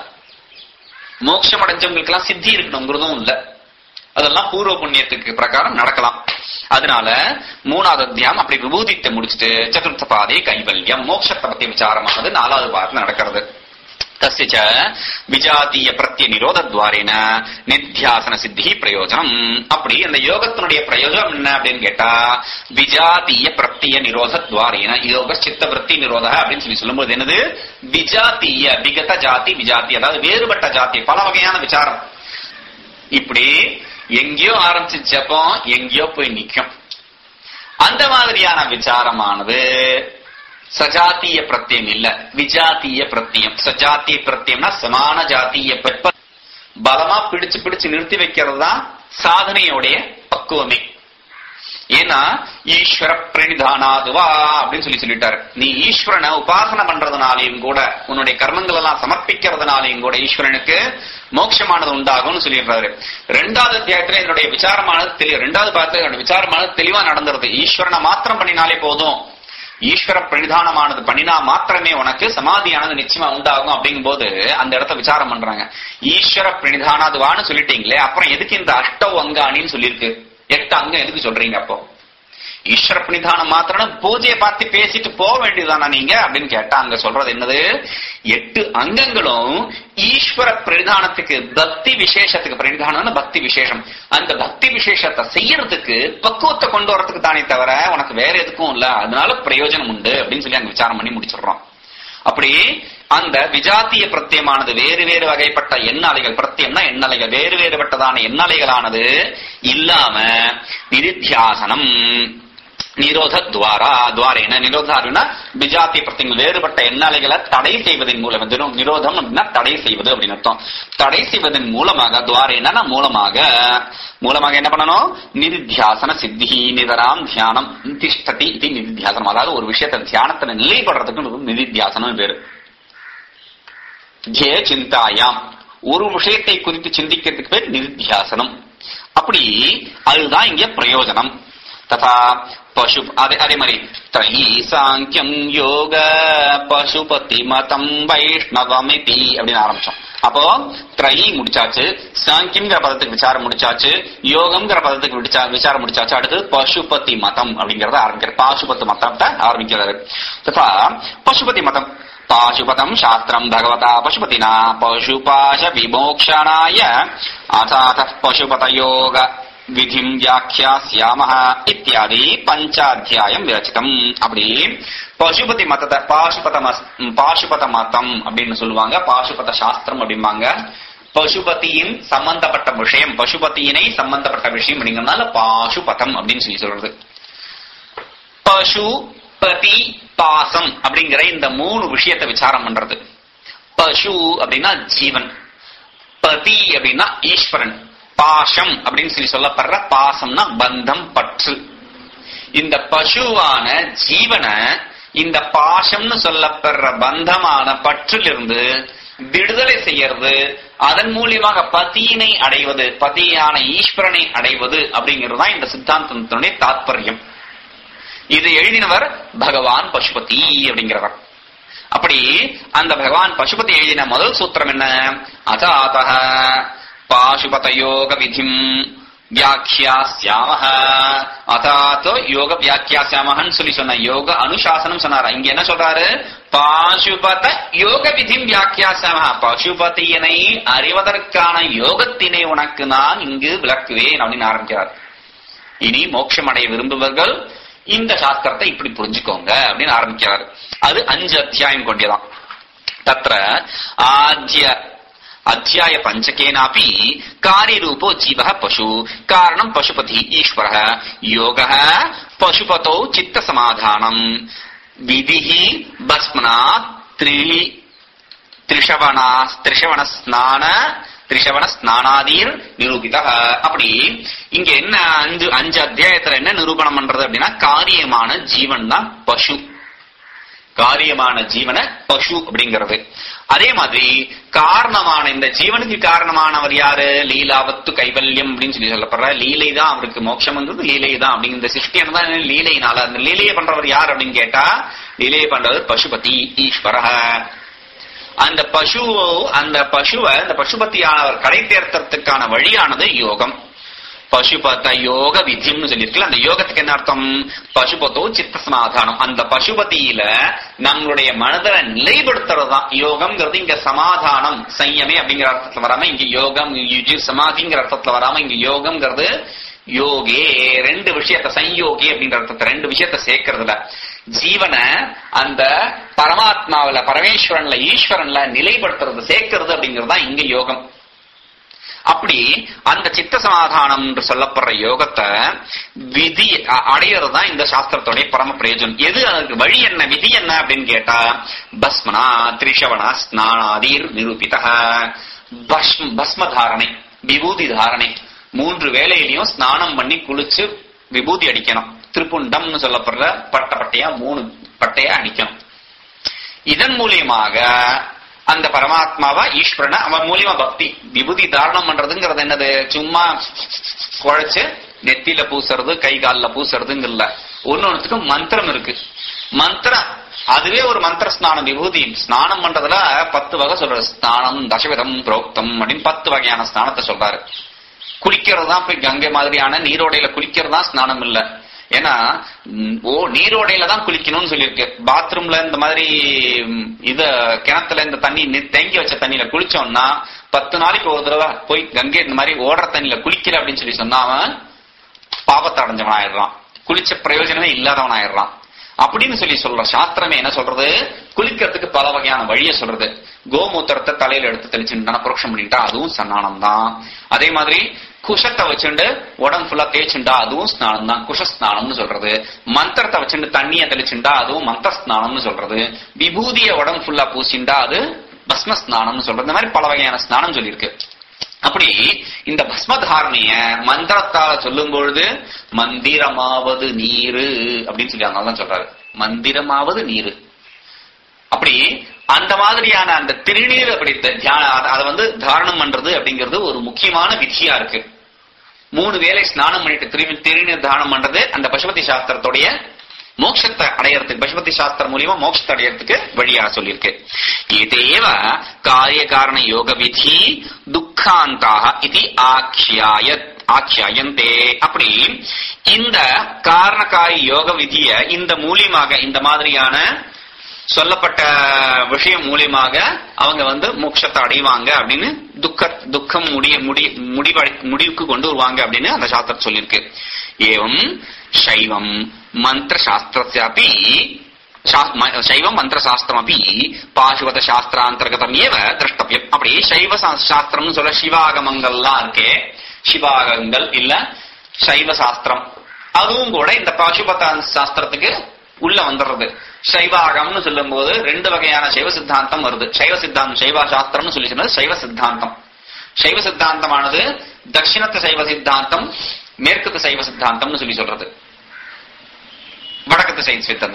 மோட்சம் அடைஞ்சவங்களுக்கு எல்லாம் சித்தி இருக்கணுங்கிறதும் இல்ல அதெல்லாம் பூர்வ புண்ணியத்துக்கு பிரகாரம் நடக்கலாம் அதனால மூணாவது அத்தியாயம் அப்படி விபூதித்தை முடிச்சுட்டு சதுர்த்த பாதை கைவல்யம் மோட்சத்தை பத்தி விசாரமானது நாலாவது பாதத்துல நடக்கிறது தஸ்ய விஜாத்திய பிரத்ய நிரோதத்வாரேன நித்தியாசன சித்தி பிரயோஜனம் அப்படி அந்த யோகத்தினுடைய பிரயோஜனம் என்ன அப்படின்னு கேட்டா விஜாத்திய பிரத்ய நிரோதத்வாரேன யோக சித்த விற்பி நிரோத அப்படின்னு சொல்லி சொல்லும்போது என்னது விஜாத்திய விகத ஜாதி விஜாத்தி அதாவது வேறுபட்ட ஜாதி பல வகையான விசாரம் இப்படி எங்கேயோ ஆரம்பிச்சு ஜப்பம் எங்கேயோ போய் நிக்கும் அந்த மாதிரியான விசாரமானது சஜாத்திய பிரத்தியம் இல்ல விஜாத்திய பிரத்தியம் சஜாத்திய பிரத்தியம்னா சமான ஜாத்திய பெப்ப பலமா பிடிச்சு பிடிச்சு நிறுத்தி வைக்கிறது தான் சாதனையோடைய பக்குவமே ஏன்னா ஈஸ்வர பிரணிதானாதுவா அப்படின்னு சொல்லி சொல்லிட்டாரு நீ ஈஸ்வரனை உபாசனை பண்றதுனாலையும் கூட உன்னுடைய கர்மங்கள் எல்லாம் சமர்ப்பிக்கிறதுனாலையும் கூட ஈஸ்வரனுக்கு மோட்சமானது உண்டாகும்னு சொல்லிடுறாரு ரெண்டாவது அத்தியாயத்துல என்னுடைய விசாரமானது தெளி ரெண்டாவது பார்த்து என்னோட விசாரமானது தெளிவா நடந்துருது ஈஸ்வரனை மாத்திரம் பண்ணினாலே போதும் ஈஸ்வர பிரணிதானமானது பண்ணினா மாத்திரமே உனக்கு சமாதியானது நிச்சயமா உண்டாகும் அப்படிங்கும் போது அந்த இடத்த விசாரம் பண்றாங்க ஈஸ்வர பிரணிதானாதுவான்னு சொல்லிட்டீங்களே அப்புறம் எதுக்கு இந்த அஷ்டவ் அங்காணின்னு சொல்லியிருக்கு எட்டு அங்கம் எதுக்கு சொல்றீங்க அப்போ ஈஸ்வர பிரணிதானம் மாத்திரம் பூஜையை பார்த்து பேசிட்டு போக வேண்டியதுதானா நீங்க அப்படின்னு கேட்டா அங்க சொல்றது என்னது எட்டு அங்கங்களும் ஈஸ்வர பிரணிதானத்துக்கு பக்தி விசேஷத்துக்கு பிரணிதானம்னு பக்தி விசேஷம் அந்த பக்தி விசேஷத்தை செய்யறதுக்கு பக்குவத்தை கொண்டு வரதுக்கு தானே தவிர உனக்கு வேற எதுக்கும் இல்ல அதனால பிரயோஜனம் உண்டு அப்படின்னு சொல்லி அங்க விசாரம் பண்ணி முடிச்சிடுறோம் அப்படி அந்த விஜாத்திய பிரத்தியமானது வேறு வேறு வகைப்பட்ட எண்ணாலைகள் பிரத்தியம்னா எண்ணலைகள் வேறு வேறுபட்டதான எண்ணலைகளானது இல்லாம நிதித்தியாசனம் நிரோத துவாரா துவாரேன நிரோதாருனா விஜாத்திய பிரத்தியங்கள் வேறுபட்ட எண்ணாலைகளை தடை செய்வதன் மூலம் தினோ- நிரோதம் அப்படின்னா தடை செய்வது அப்படின்னு அர்த்தம் தடை செய்வதன் மூலமாக துவாரேனா மூலமாக மூலமாக என்ன பண்ணணும் நிதித்தியாசன சித்தி நிதராம் தியானம் திஷ்டதி இது நிதித்தியாசனம் அதாவது ஒரு விஷயத்தை தியானத்துல நிலைப்படுறதுக்கு நிதித்தியாசனம் பேரு ஜே சிந்தாயாம் ஒரு விஷயத்தை குறித்து சிந்திக்கிறதுக்கு பேர் நிதித்தியாசனம் அப்படி அதுதான் இங்க பிரயோஜனம் ததா பசு அதே அதே மாதிரி த்ரயி சாங்கியம் யோக பசுபதி மதம் வைஷ்ணவமிதி அப்படின்னு ஆரம்பிச்சோம் அப்போ த்ரயி முடிச்சாச்சு சாங்கியம்ங்கிற பதத்துக்கு விசாரம் முடிச்சாச்சு யோகம்ங்கிற பதத்துக்கு விடிச்சா- விசாரம் முடிச்சாச்சு அடுத்து பசுபதி மதம் அப்படிங்கறத ஆரம்பிக்கிறார் பாசுபதி மதத்தை ஆரம்பிக்கிறாரு ததா பசுபதி மதம் பாசுபதம் சாஸ்திரம் பகவதா பசுபதினா பசுபாச விமோக்ஷணாய அசாத பசுபதயோக விதிம் வியாக்கியாசியாம இத்தியாதி பஞ்சாத்தியாயம் விரச்சிதம் அப்படி பசுபதி மதத்தை பாசுபத மஸ்- பாசுபத மதம் அப்படின்னு சொல்லுவாங்க பாசுபத சாஸ்திரம் அப்படிம்பாங்க பசுபதியின் சம்பந்தப்பட்ட விஷயம் பசுபதியினை சம்பந்தப்பட்ட விஷயம் அப்படிங்கறதுனால பாசுபதம் அப்படின்னு சொல்லி சொல்றது பசு பதி பாசம் அப்படிங்கிற இந்த மூணு விஷயத்தை விசாரம் பண்றது பசு அப்படின்னா ஜீவன் பதி அப்படின்னா ஈஸ்வரன் பாசம் அப்படின்னு சொல்லி சொல்லப்படுற பாசம்னா பந்தம் பற்று இந்த பசுவான ஜீவனை இந்த பாசம்னு சொல்லப்படுற பந்தமான பற்றிலிருந்து விடுதலை செய்யறது அதன் மூலியமாக பதியினை அடைவது பதியான ஈஸ்வரனை அடைவது அப்படிங்கிறது தான் இந்த சித்தாந்தத்தினுடைய தாத்பரியம் இது எழுதினவர் பகவான் பசுபதி அப்படிங்கிறவர் அப்படி அந்த பகவான் பசுபதி எழுதின முதல் சூத்திரம் என்ன அதாத பாசுபதயோக விதிம் வியாக்கியாசியாமஹ அதாத்தோ யோக வியாக்கியாசியாமஹன்னு சொல்லி சொன்ன யோக அனுசாசனம் சொன்னாரா இங்க என்ன சொல்றாரு பாசுபத யோக விதிம் வியாக்கியாசியாமஹ பசுபதியனை அறிவதற்கான யோகத்தினை உனக்கு நான் இங்கு விளக்குவேன் அப்படின்னு ஆரம்பிக்கிறார் இனி மோட்சம் அடைய விரும்புபவர்கள் இந்த சாஸ்திரத்தை இப்படி புரிஞ்சுக்கோங்க அப்படின்னு ஆரம்பிக்கிறார் அது அஞ்சு அத்தியாயம் கொண்டேதான் தத்ர ஆத்ய அத்தியாய பஞ்சகேனாபி காரியரூபோ ஜீவ பசு காரணம் பசுபதி ஈஸ்வர யோக பசுபதோ சித்த சமாதானம் விதி பஸ்மனா த்ரி திரிஷவனா திரிஷவன ஸ்நான திரிஷவன ஸ்நானாதீர் நிரூபித அப்படி இங்க என்ன அஞ்சு அஞ்சு அத்தியாயத்துல என்ன நிரூபணம் பண்றது அப்படின்னா காரியமான ஜீவன் தான் பசு காரியமான ஜீவன பசு அப்படிங்கிறது அதே மாதிரி காரணமான இந்த ஜீவனுக்கு காரணமானவர் யாரு லீலாவத்து கைவல்யம் அப்படின்னு சொல்லி சொல்லப்படுற லீலை தான் அவருக்கு மோட்சம் வந்தது லீலை தான் அப்படிங்கிற இந்த சிருஷ்டியான தான் லீலைனால அந்த லீலையை பண்றவர் யார் அப்படின்னு கேட்டா லீலையை பண்றவர் பசுபதி ஈஸ்வர அந்த பசு அந்த பசுவை அந்த பசுபதியானவர் கடை தேர்த்தறதுக்கான வழியானது யோகம் பசுபத யோக விதிம்னு சொல்லியிருக்கல அந்த யோகத்துக்கு என்ன அர்த்தம் பசுபதோ சித்த சமாதானம் அந்த பசுபதியில நம்மளுடைய மனதை நிலைப்படுத்துறது தான் யோகம்ங்கிறது இங்க சமாதானம் சையமே அப்படிங்கிற அர்த்தத்துல வராம இங்க யோகம் யுஜி சமாதிங்கிற அர்த்தத்துல வராம இங்க யோகம்ங்கிறது யோகே ரெண்டு விஷயத்த சம்யோகி அப்படின்ற அர்த்தத்தை ரெண்டு விஷயத்த சேர்க்கறதுல ஜீவனை அந்த பரமாத்மாவில பரமேஸ்வரன்ல ஈஸ்வரன்ல நிலைப்படுத்துறது சேர்க்கிறது அப்படிங்கிறது தான் இங்க யோகம் அப்படி அந்த சித்த சமாதானம் என்று சொல்லப்படுற யோகத்தை விதி அ- அடையிறது தான் இந்த சாஸ்திரத்துடைய பரம பிரயோஜனம் எது அதுக்கு வழி என்ன விதி என்ன அப்படின்னு கேட்டா பஸ்மனா திரிஷவனா ஸ்நானாதீர் நிரூபித பஸ்ம பஸ்ம தாரணை விபூதி தாரணை மூன்று வேளையிலையும் ஸ்நானம் பண்ணி குளிச்சு விபூதி அடிக்கணும் திருப்புண்டம்னு சொல்லப்படுற பட்ட பட்டையா மூணு பட்டையா அடிக்கணும் இதன் மூலியமாக அந்த பரமாத்மாவா ஈஸ்வரனை அவன் மூலியமா பக்தி விபூதி தாரணம் பண்றதுங்கிறது என்னது சும்மா குழைச்சு நெத்தியில பூசுறது கை கால்ல பூசுறதுங்கல்ல ஒன்னொன்னுக்கு மந்திரம் இருக்கு மந்திரம் அதுவே ஒரு மந்திர ஸ்நானம் விபூதி ஸ்நானம் பண்றதுல பத்து வகை சொல்றாரு ஸ்நானம் தசவிதம் புரோக்தம் அப்படின்னு பத்து வகையான ஸ்நானத்தை சொல்றாரு குளிக்கிறது தான் போய் கங்கை மாதிரியான நீரோடையில குளிக்கிறது தான் ஸ்நானம் இல்ல ஏன்னா ம், ஓ நீரோடையில தான் குளிக்கணும்னு சொல்லியிருக்கு பாத்ரூம்ல இந்த மாதிரி ம், இத கிணத்துல இந்த தண்ணி நி- தேங்கி வச்ச தண்ணியில குளிச்சோம்னா பத்து நாளைக்கு ஒரு தடவை போய் கங்கை இந்த மாதிரி ஓடுற தண்ணியில குளிக்கல அப்படின்னு சொல்லி சொன்னா அவன் பாவத்தை அடைஞ்சவன் ஆயிடுறான் குளிச்ச பிரயோஜனமே இல்லாதவன் ஆயிடுறான் அப்படின்னு சொல்லி சொல்ற சாஸ்திரமே என்ன சொல்றது குளிக்கிறதுக்கு பல வகையான வழியை சொல்றது கோமூத்திரத்தை தலையில எடுத்து தெளிச்சுட்டான புரோஷம் பண்ணிட்டா அதுவும் ஸ்நானம் தான் அதே மாதிரி குஷத்தை வச்சுண்டு உடம்பு ஃபுல்லா தேய்ச்சுண்டா அதுவும் ஸ்நானம் தான் குஷ ஸ்நானம்னு சொல்றது மந்திரத்தை வச்சுண்டு தண்ணியை தெளிச்சுண்டா அதுவும் மந்திர ஸ்நானம்னு சொல்றது விபூதிய உடம்பு ஃபுல்லா பூசிண்டா அது பஸ்ம ஸ்நானம்னு சொல்றது இந்த மாதிரி பல வகையான ஸ்நானம் சொல்லியிருக்கு அப்படி இந்த பஸ்மதாரணைய மந்திரத்தால சொல்லும் பொழுது மந்திரமாவது நீரு அப்படின்னு சொல்லி அதனால தான் சொல்றாரு மந்திரமாவது நீரு அப்படி அந்த மாதிரியான அந்த திருநீர் அப்படி த- தியான அத- அதை வந்து தாரணம் பண்றது அப்படிங்கிறது ஒரு முக்கியமான விதியா இருக்கு மூணு வேளை ஸ்நானம் பண்ணிட்டு திரும்பி திருநீர் தானம் பண்றது அந்த பசுபதி சாஸ்திரத்துடைய மோட்சத்தை அடையறதுக்கு பசுபதி சாஸ்திரம் மூலியமா மோட்சத்தை அடையறதுக்கு வழியா சொல்லியிருக்கு இதேவ காரிய காரண யோக விதி துக்காந்தாக இது ஆக்கியாய ஆக்கியாயந்தே அப்படி இந்த காரணக்காரி யோக விதிய இந்த மூலியமாக இந்த மாதிரியான சொல்லப்பட்ட விஷயம் மூலியமாக அவங்க வந்து மோட்சத்தை அடைவாங்க அப்படின்னு துக்க துக்கம் முடிய முடி முடிவ முடிவுக்கு கொண்டு வருவாங்க அப்படின்னு அந்த சாஸ்திரம் சொல்லியிருக்கு ஏவம் சைவம் மந்திர சாஸ்திரஸ்யாபி சா- ம- சைவம் மந்திர சாஸ்திரம் அப்படி பாசுவத சாஸ்திராந்தர்கதம் ஏவ திரஷ்டவியம் அப்படி சைவ சா- சாஸ்திரம்னு சொல்ல சிவாகமங்கள்லாம் இருக்கே சிவாகங்கள் இல்ல சைவ சாஸ்திரம் அதுவும் கூட இந்த பாசுபத சாஸ்திரத்துக்கு உள்ள வந்துடுறது சைவாகம்னு சொல்லும்போது ரெண்டு வகையான சைவ சித்தாந்தம் வருது சைவ சித்தாந்தம் சைவ சாஸ்திரம்னு சொல்லி சொன்னது சைவ சித்தாந்தம் சைவ சித்தாந்தமானது தட்சிணத்து சைவ சித்தாந்தம் மேற்கத்து சைவ சித்தாந்தம்னு சொல்லி சொல்றது வடக்கத்து சைவ சித்தாந்தம்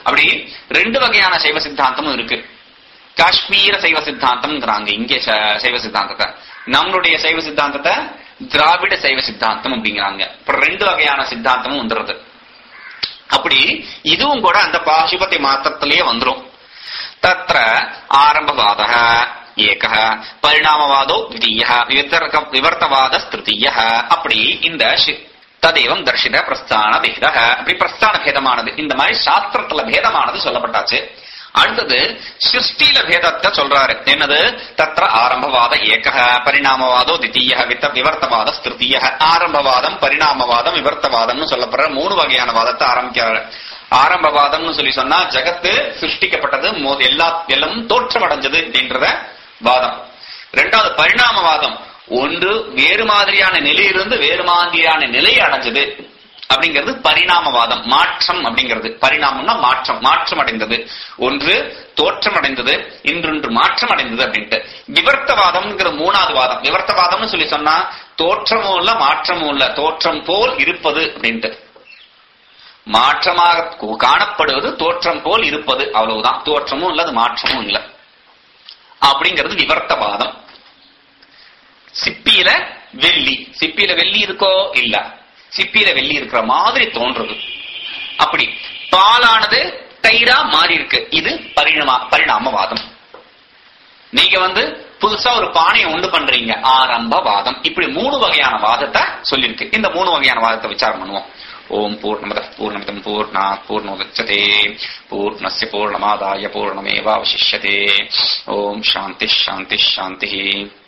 அப்படி ரெண்டு வகையான சைவ சித்தாந்தமும் இருக்கு காஷ்மீர சைவ சித்தாந்தம்ங்கிறாங்க இங்கே ச- சைவ சித்தாந்தத்தை நம்மளுடைய சைவ சித்தாந்தத்தை திராவிட சைவ சித்தாந்தம் அப்படிங்கிறாங்க இப்ப ரெண்டு வகையான சித்தாந்தமும் வந்துடுறது அப்படி இதுவும் கூட அந்த பாசுபதி மாத்திரத்திலேயே வந்துரும் தத்ர ஆரம்பவாத ஏக பரிணாமவாதோ த்விதீய விவர்த்தக விவர்த்தவாத திருத்தீய அப்படி இந்த ஷி- ததேவம் தர்ஷித பிரஸ்தான பேத அப்படி பிரஸ்தான பேதமானது இந்த மாதிரி சாஸ்திரத்துல பேதமானது சொல்லப்பட்டாச்சு அடுத்தது சிருஷ்டில பேதத்தை சொல்றாரு என்னது தத்ர ஆரம்பவாத ஏக பரிணாமவாதோ தித்தீய வித்த விவர்த்தவாத திருத்தீய ஆரம்பவாதம் பரிணாமவாதம் விவர்த்தவாதம்னு சொல்லப்படுற மூணு வகையான வாதத்தை ஆரம்பிக்கிறாரு ஆரம்பவாதம்னு சொல்லி சொன்னா ஜகத்து சிருஷ்டிக்கப்பட்டது மோ- எல்லா எல்லாம் தோற்றமடைஞ்சது அப்படின்றத வாதம் ரெண்டாவது பரிணாமவாதம் ஒன்று வேறு மாதிரியான நிலையிலிருந்து வேறு மாதிரியான நிலையை அடைஞ்சது அப்படிங்கிறது பரிணாமவாதம் மாற்றம் அப்படிங்கிறது பரிணாமம்னா மாற்றம் மாற்றம் அடைந்தது ஒன்று தோற்றம் அடைந்தது இன்றொன்று மாற்றம் அடைந்தது அப்படின்ட்டு விவர்த்தவாதம்ங்கிற மூணாவது வாதம் விவர்த்தவாதம்னு சொல்லி சொன்னா தோற்றமும் இல்ல மாற்றமும் இல்ல தோற்றம் போல் இருப்பது அப்படின்ட்டு மாற்றமாக கு- காணப்படுவது தோற்றம் போல் இருப்பது அவ்வளவுதான் தோற்றமும் இல்ல அது மாற்றமும் இல்ல அப்படிங்கிறது விவர்த்தவாதம் சிப்பியில வெள்ளி சிப்பியில வெள்ளி இருக்கோ இல்ல சிப்பியில வெள்ளி இருக்கிற மாதிரி தோன்றது அப்படி பாலானது தயிரா மாறி இருக்கு இது பரிணாம பரிணாமவாதம் நீங்க வந்து புதுசா ஒரு பானையை உண்டு பண்றீங்க ஆரம்பவாதம் இப்படி மூணு வகையான வாதத்தை சொல்லியிருக்கு இந்த மூணு வகையான வாதத்தை விசாரம் பண்ணுவோம் ஓம் பூர்ணமத பூர்ணமிதம் பூர்ணா பூர்ணோதச்சதே பூர்ணஸ்ய பூர்ணமாதாய பூர்ணமேவாவசிஷ்யதே ஓம் சாந்தி சாந்தி சாந்தி